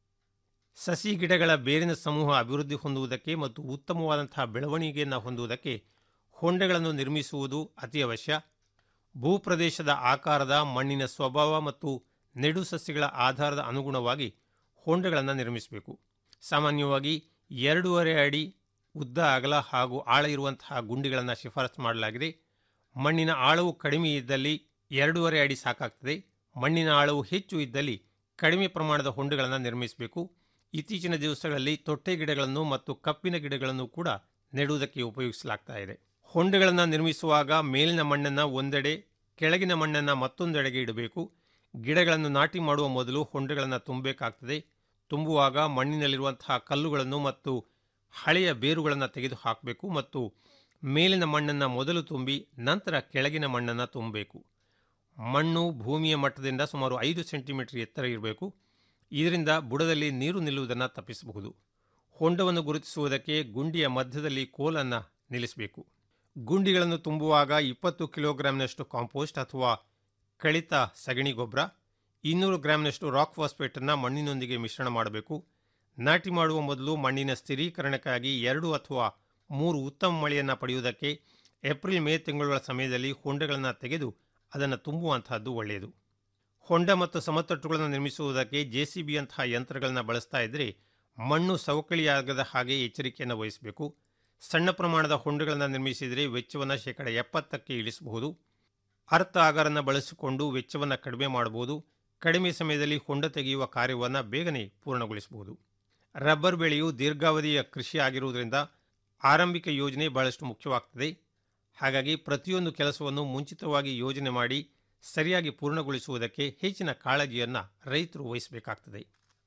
ಸಸಿ ಗಿಡಗಳ ಬೇರಿನ ಸಮೂಹ ಅಭಿವೃದ್ಧಿ ಹೊಂದುವುದಕ್ಕೆ ಮತ್ತು ಉತ್ತಮವಾದಂತಹ ಬೆಳವಣಿಗೆಯನ್ನು ಹೊಂದುವುದಕ್ಕೆ ಹೊಂಡಗಳನ್ನು ನಿರ್ಮಿಸುವುದು ಅತಿ ಅವಶ್ಯ ಭೂಪ್ರದೇಶದ ಆಕಾರದ ಮಣ್ಣಿನ ಸ್ವಭಾವ ಮತ್ತು ನೆಡು ಸಸ್ಯಗಳ ಆಧಾರದ ಅನುಗುಣವಾಗಿ ಹೊಂಡಗಳನ್ನು ನಿರ್ಮಿಸಬೇಕು ಸಾಮಾನ್ಯವಾಗಿ ಎರಡೂವರೆ ಅಡಿ ಉದ್ದ ಅಗಲ ಹಾಗೂ ಆಳ ಇರುವಂತಹ ಗುಂಡಿಗಳನ್ನು ಶಿಫಾರಸು ಮಾಡಲಾಗಿದೆ ಮಣ್ಣಿನ ಆಳವು ಕಡಿಮೆ ಇದ್ದಲ್ಲಿ ಎರಡೂವರೆ ಅಡಿ ಸಾಕಾಗ್ತದೆ ಮಣ್ಣಿನ ಆಳವು ಹೆಚ್ಚು ಇದ್ದಲ್ಲಿ ಕಡಿಮೆ ಪ್ರಮಾಣದ ಹೊಂಡಗಳನ್ನು ನಿರ್ಮಿಸಬೇಕು ಇತ್ತೀಚಿನ ದಿವಸಗಳಲ್ಲಿ ತೊಟ್ಟೆ ಗಿಡಗಳನ್ನು ಮತ್ತು ಕಪ್ಪಿನ ಗಿಡಗಳನ್ನು ಕೂಡ ನೆಡುವುದಕ್ಕೆ ಉಪಯೋಗಿಸಲಾಗ್ತಾ ಇದೆ ಹೊಂಡಗಳನ್ನು ನಿರ್ಮಿಸುವಾಗ ಮೇಲಿನ ಮಣ್ಣನ್ನು ಒಂದೆಡೆ ಕೆಳಗಿನ ಮಣ್ಣನ್ನು ಮತ್ತೊಂದೆಡೆಗೆ ಇಡಬೇಕು ಗಿಡಗಳನ್ನು ನಾಟಿ ಮಾಡುವ ಮೊದಲು ಹೊಂಡಗಳನ್ನು ತುಂಬಬೇಕಾಗ್ತದೆ ತುಂಬುವಾಗ ಮಣ್ಣಿನಲ್ಲಿರುವಂತಹ ಕಲ್ಲುಗಳನ್ನು ಮತ್ತು ಹಳೆಯ ಬೇರುಗಳನ್ನು ತೆಗೆದು ಹಾಕಬೇಕು ಮತ್ತು ಮೇಲಿನ ಮಣ್ಣನ್ನು ಮೊದಲು ತುಂಬಿ ನಂತರ ಕೆಳಗಿನ ಮಣ್ಣನ್ನು ತುಂಬಬೇಕು ಮಣ್ಣು ಭೂಮಿಯ ಮಟ್ಟದಿಂದ ಸುಮಾರು ಐದು ಸೆಂಟಿಮೀಟರ್ ಎತ್ತರ ಇರಬೇಕು ಇದರಿಂದ ಬುಡದಲ್ಲಿ ನೀರು ನಿಲ್ಲುವುದನ್ನು ತಪ್ಪಿಸಬಹುದು ಹೊಂಡವನ್ನು ಗುರುತಿಸುವುದಕ್ಕೆ ಗುಂಡಿಯ ಮಧ್ಯದಲ್ಲಿ ಕೋಲನ್ನು ನಿಲ್ಲಿಸಬೇಕು ಗುಂಡಿಗಳನ್ನು ತುಂಬುವಾಗ ಇಪ್ಪತ್ತು ಕಿಲೋಗ್ರಾಂನಷ್ಟು ಕಾಂಪೋಸ್ಟ್ ಅಥವಾ ಕಳಿತ ಸಗಣಿ ಗೊಬ್ಬರ ಇನ್ನೂರು ಗ್ರಾಂನಷ್ಟು ರಾಕ್ ಫಾಸ್ಫೇಟನ್ನು ಮಣ್ಣಿನೊಂದಿಗೆ ಮಿಶ್ರಣ ಮಾಡಬೇಕು ನಾಟಿ ಮಾಡುವ ಮೊದಲು ಮಣ್ಣಿನ ಸ್ಥಿರೀಕರಣಕ್ಕಾಗಿ ಎರಡು ಅಥವಾ ಮೂರು ಉತ್ತಮ ಮಳೆಯನ್ನು ಪಡೆಯುವುದಕ್ಕೆ ಏಪ್ರಿಲ್ ಮೇ ತಿಂಗಳುಗಳ ಸಮಯದಲ್ಲಿ ಹೊಂಡಗಳನ್ನು ತೆಗೆದು ಅದನ್ನು ತುಂಬುವಂತಹದ್ದು ಒಳ್ಳೆಯದು ಹೊಂಡ ಮತ್ತು ಸಮತಟ್ಟುಗಳನ್ನು ನಿರ್ಮಿಸುವುದಕ್ಕೆ ಜೆ ಸಿ ಬಿಯಂತಹ ಯಂತ್ರಗಳನ್ನು ಬಳಸ್ತಾ ಇದ್ದರೆ ಮಣ್ಣು ಸವಕಳಿಯಾಗದ ಹಾಗೆ ಎಚ್ಚರಿಕೆಯನ್ನು ವಹಿಸಬೇಕು ಸಣ್ಣ ಪ್ರಮಾಣದ ಹೊಂಡಗಳನ್ನು ನಿರ್ಮಿಸಿದರೆ ವೆಚ್ಚವನ್ನು ಶೇಕಡ ಎಪ್ಪತ್ತಕ್ಕೆ ಇಳಿಸಬಹುದು ಅರ್ಥ ಆಗರನ್ನು ಬಳಸಿಕೊಂಡು ವೆಚ್ಚವನ್ನು ಕಡಿಮೆ ಮಾಡಬಹುದು ಕಡಿಮೆ ಸಮಯದಲ್ಲಿ ಹೊಂಡ ತೆಗೆಯುವ ಕಾರ್ಯವನ್ನು ಬೇಗನೆ ಪೂರ್ಣಗೊಳಿಸಬಹುದು ರಬ್ಬರ್ ಬೆಳೆಯು ದೀರ್ಘಾವಧಿಯ ಕೃಷಿ ಆಗಿರುವುದರಿಂದ ಆರಂಭಿಕ ಯೋಜನೆ ಬಹಳಷ್ಟು ಮುಖ್ಯವಾಗ್ತದೆ ಹಾಗಾಗಿ ಪ್ರತಿಯೊಂದು ಕೆಲಸವನ್ನು ಮುಂಚಿತವಾಗಿ ಯೋಜನೆ ಮಾಡಿ ಸರಿಯಾಗಿ ಪೂರ್ಣಗೊಳಿಸುವುದಕ್ಕೆ ಹೆಚ್ಚಿನ ಕಾಳಜಿಯನ್ನು ರೈತರು ವಹಿಸಬೇಕಾಗ್ತದೆ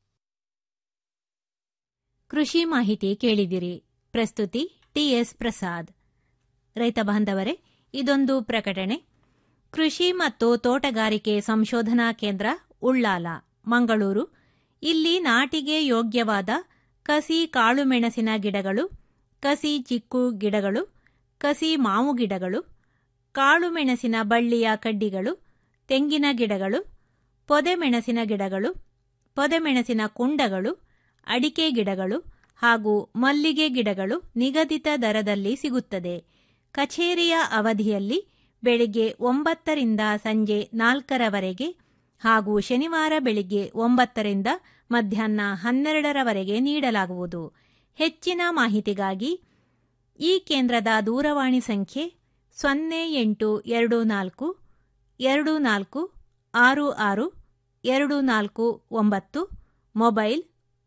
ಕೃಷಿ ಮಾಹಿತಿ ಕೇಳಿದಿರಿ ಪ್ರಸ್ತುತಿ ಟಿಎಸ್ ಪ್ರಸಾದ್ ರೈತ ಬಾಂಧವರೇ ಇದೊಂದು ಪ್ರಕಟಣೆ ಕೃಷಿ ಮತ್ತು ತೋಟಗಾರಿಕೆ ಸಂಶೋಧನಾ ಕೇಂದ್ರ ಉಳ್ಳಾಲ ಮಂಗಳೂರು ಇಲ್ಲಿ ನಾಟಿಗೆ ಯೋಗ್ಯವಾದ ಕಸಿ ಕಾಳುಮೆಣಸಿನ ಗಿಡಗಳು ಕಸಿ ಚಿಕ್ಕು ಗಿಡಗಳು ಕಸಿ ಮಾವು ಗಿಡಗಳು ಕಾಳುಮೆಣಸಿನ ಬಳ್ಳಿಯ ಕಡ್ಡಿಗಳು ತೆಂಗಿನ ಗಿಡಗಳು ಪೊದೆಮೆಣಸಿನ ಗಿಡಗಳು ಪೊದೆಮೆಣಸಿನ ಕುಂಡಗಳು ಅಡಿಕೆ ಗಿಡಗಳು ಹಾಗೂ ಮಲ್ಲಿಗೆ ಗಿಡಗಳು ನಿಗದಿತ ದರದಲ್ಲಿ ಸಿಗುತ್ತದೆ ಕಚೇರಿಯ ಅವಧಿಯಲ್ಲಿ ಬೆಳಿಗ್ಗೆ ಒಂಬತ್ತರಿಂದ ಸಂಜೆ ನಾಲ್ಕರವರೆಗೆ ಹಾಗೂ ಶನಿವಾರ ಬೆಳಿಗ್ಗೆ ಒಂಬತ್ತರಿಂದ ಮಧ್ಯಾಹ್ನ ಹನ್ನೆರಡರವರೆಗೆ ನೀಡಲಾಗುವುದು ಹೆಚ್ಚಿನ ಮಾಹಿತಿಗಾಗಿ ಈ ಕೇಂದ್ರದ ದೂರವಾಣಿ ಸಂಖ್ಯೆ ಸೊನ್ನೆ ಎಂಟು ಎರಡು ನಾಲ್ಕು ಎರಡು ನಾಲ್ಕು ಆರು ಆರು ಎರಡು ನಾಲ್ಕು ಒಂಬತ್ತು ಮೊಬೈಲ್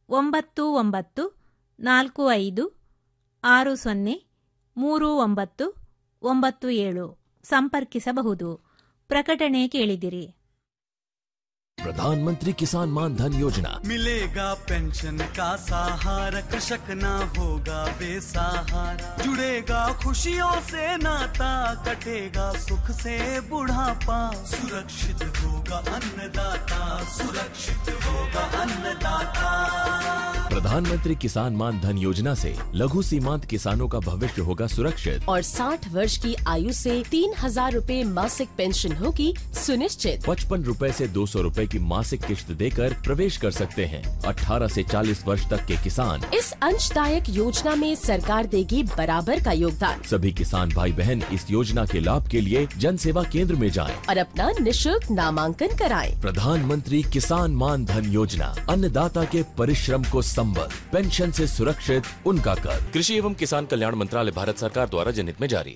ಒಂಬತ್ತು ಒಂಬತ್ತು ನಾಲ್ಕು ಐದು ಆರು ಸೊನ್ನೆ ಮೂರು ಒಂಬತ್ತು ಒಂಬತ್ತು ಏಳು ಸಂಪರ್ಕಿಸಬಹುದು ಪ್ರಕಟಣೆ ಕೇಳಿದಿರಿ प्रधानमंत्री किसान मान धन योजना मिलेगा पेंशन का सहारा कृषक ना होगा बेसहारा जुड़ेगा खुशियों से नाता कटेगा सुख से बुढ़ापा सुरक्षित होगा अन्नदाता सुरक्षित होगा अन्नदाता प्रधानमंत्री किसान मान धन योजना से लघु सीमांत किसानों का भविष्य होगा सुरक्षित और 60 वर्ष की आयु से तीन हजार रूपए मासिक पेंशन होगी सुनिश्चित पचपन रूपए से दो सौ रूपए की मासिक किश्त देकर प्रवेश कर सकते हैं 18 से 40 वर्ष तक के किसान इस अंशदायक योजना में सरकार देगी बराबर का योगदान सभी किसान भाई बहन इस योजना के लाभ के लिए जन सेवा केंद्र में जाएं। और अपना निशुल्क नामांकन कराएं। प्रधानमंत्री किसान मान धन योजना अन्नदाता के परिश्रम को संबल पेंशन से सुरक्षित उनका कर कृषि एवं किसान कल्याण मंत्रालय भारत सरकार द्वारा जनहित में जारी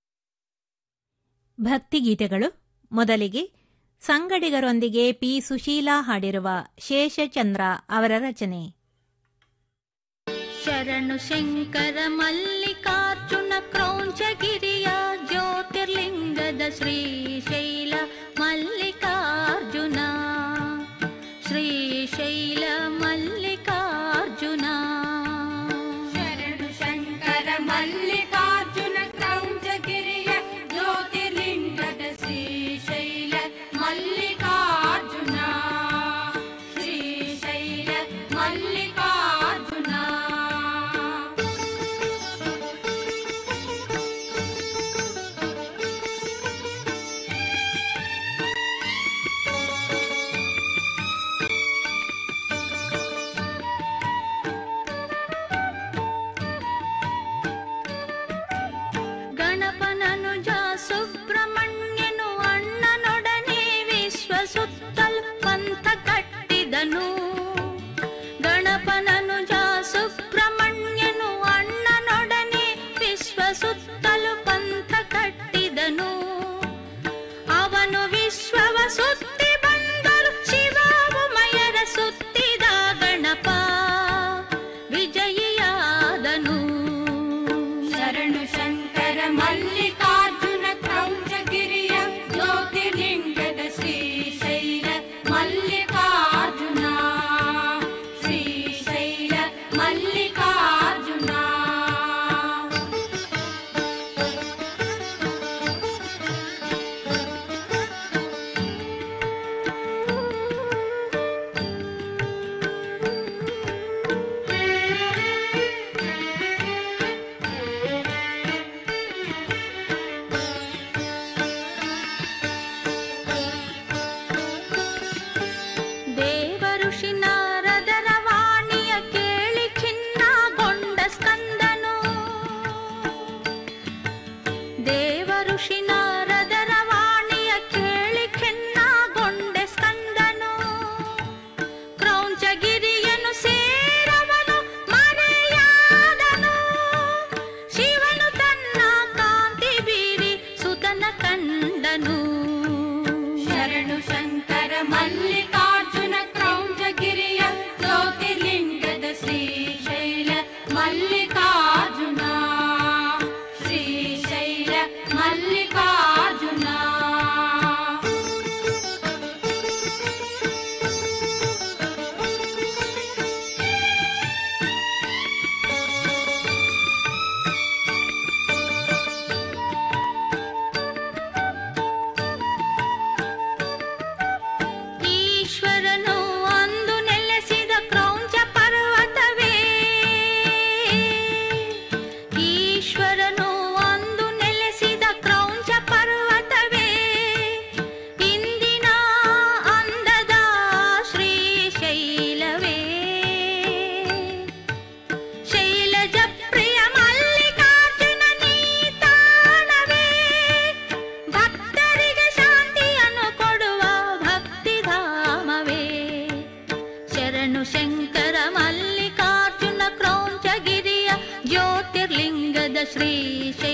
ಭಕ್ತಿಗೀತೆಗಳು ಮೊದಲಿಗೆ ಸಂಗಡಿಗರೊಂದಿಗೆ ಪಿ ಸುಶೀಲಾ ಹಾಡಿರುವ ಶೇಷಚಂದ್ರ ಅವರ ರಚನೆ ಶರಣು ಶಂಕರ ಮಲ್ಲಿಕಾರ್ಜುನ ಕ್ರೌಂಚಗಿರಿಯ ಜ್ಯೋತಿರ್ಲಿಂಗದ ಶ್ರೀಶೈಲ ಮಲ್ಲಿಕಾರ್ಜುನ ಶ್ರೀಶೈಲ ಮಲ್ಲಿಕಾರ್ಜುನ ಶರಣು ಶಂಕರ ಮಲ್ಲಿಕಾರ್ಜುನ ಕ್ರೌಂಚಗಿರಿಯ ಜ್ಯೋತಿರ್ಲಿಂಗದ ಶ್ರೀಶೈಲ ಮಲ್ಲಿಕಾರ್ಜುನ ಶ್ರೀಶೈಲ ಮಲ್ಲಿಕಾರ್ಜುನ ಗಣಪನನುಜ ಸುಬ್ರಹ್ಮಣ್ಯನು ಅಣ್ಣನೊಡನೆ ವಿಶ್ವ ಸುತ್ತಲು ಪಂಥ ಕಟ್ಟಿದನು ಗಣಪನನುಜ ಸುಬ್ರಹ್ಮಣ್ಯನು ಅಣ್ಣನೊಡನೆ ವಿಶ್ವ ಸುತ್ತಲು ಪಂಥ ಕಟ್ಟಿದನು ಅವನು ವಿಶ್ವವ ಸುತ್ತಿ ಬಂದರು ಶಿವಾಮಯರ ಸುತ್ತಿದ ಗಣಪ ವಿಜಯಿಯಾದನು ಶರಣು ಶಂಕರ ಮಲ್ಲಿಕಾರ್ಜುನ ಕ್ರೌಂಚಗಿರಿಯ ಜ್ಯೋತಿರ್ಲಿಂಗದ ಶ್ರೀಶೈಲ ಮಲ್ಲಿಕಾರ್ಜುನ ಶ್ರೀಶೈಲ ಮಲ್ಲಿಕಾರ್ಜುನ ದೇವಋಷಿ ನಾರದರ ವಾಣಿಯ ಕೇಳಿ ಖಿನ್ನಗೊಂಡ ಸ್ಕಂದನು ದೇವಋಷಿ ನಾರದರ ವಾಣಿಯ ಕೇಳಿ ಖಿನ್ನಗೊಂಡ ಸ್ಕಂದನು ಕ್ರೌಂಚಗಿರಿಯನು ಸೇರವನು ಮರೆಯಾದನು ಶಿವನು ತನ್ನ ಕಾಂತಿ ಬೀರಿ ಸುತನ ಕಂಡನು ಶರಣು ಶಂಕರ ಮಲ್ಲಿಕಾರ್ಜುನ ಕ್ರೌಂಚಗಿರಿಯ ಜ್ಯೋತಿರ್ಲಿಂಗದ ಶ್ರೀಶೈಲ ಮಲ್ಲಿಕಾರ್ಜುನ ಶ್ರೀಶೈಲ ಮಲ್ಲಿಕಾರ್ಜುನ ಈಶ್ವರನು ಅಂದು ನೆಲೆಸಿದ ಕ್ರೌಂಚ ಪರ್ವತವೇ ಈಶ್ವರನು ಅಂದು ನೆಲೆಸಿದ ಕ್ರೌಂಚ ಪರ್ವತವೇ ಇಂದಿನ ಅಂದದ ಶ್ರೀಶೈಲವೇ ಶೈಲಜ ಪ್ರಿಯ ಮಲ್ಲಿಕಾರ್ಜುನ ನೀತಾಣವೇ ಭಕ್ತರಿಗೆ ಶಾಂತಿಯನ್ನು ಕೊಡುವ ಭಕ್ತಿಧಾಮವೇ ಶರಣು ಶಂಕರ ಮಲ್ಲಿಕಾರ್ಜುನ ಕ್ರೌಂಚಗಿರಿಯ ಜ್ಯೋತಿರ್ಲಿಂಗದ ಶ್ರೀಶೈಲ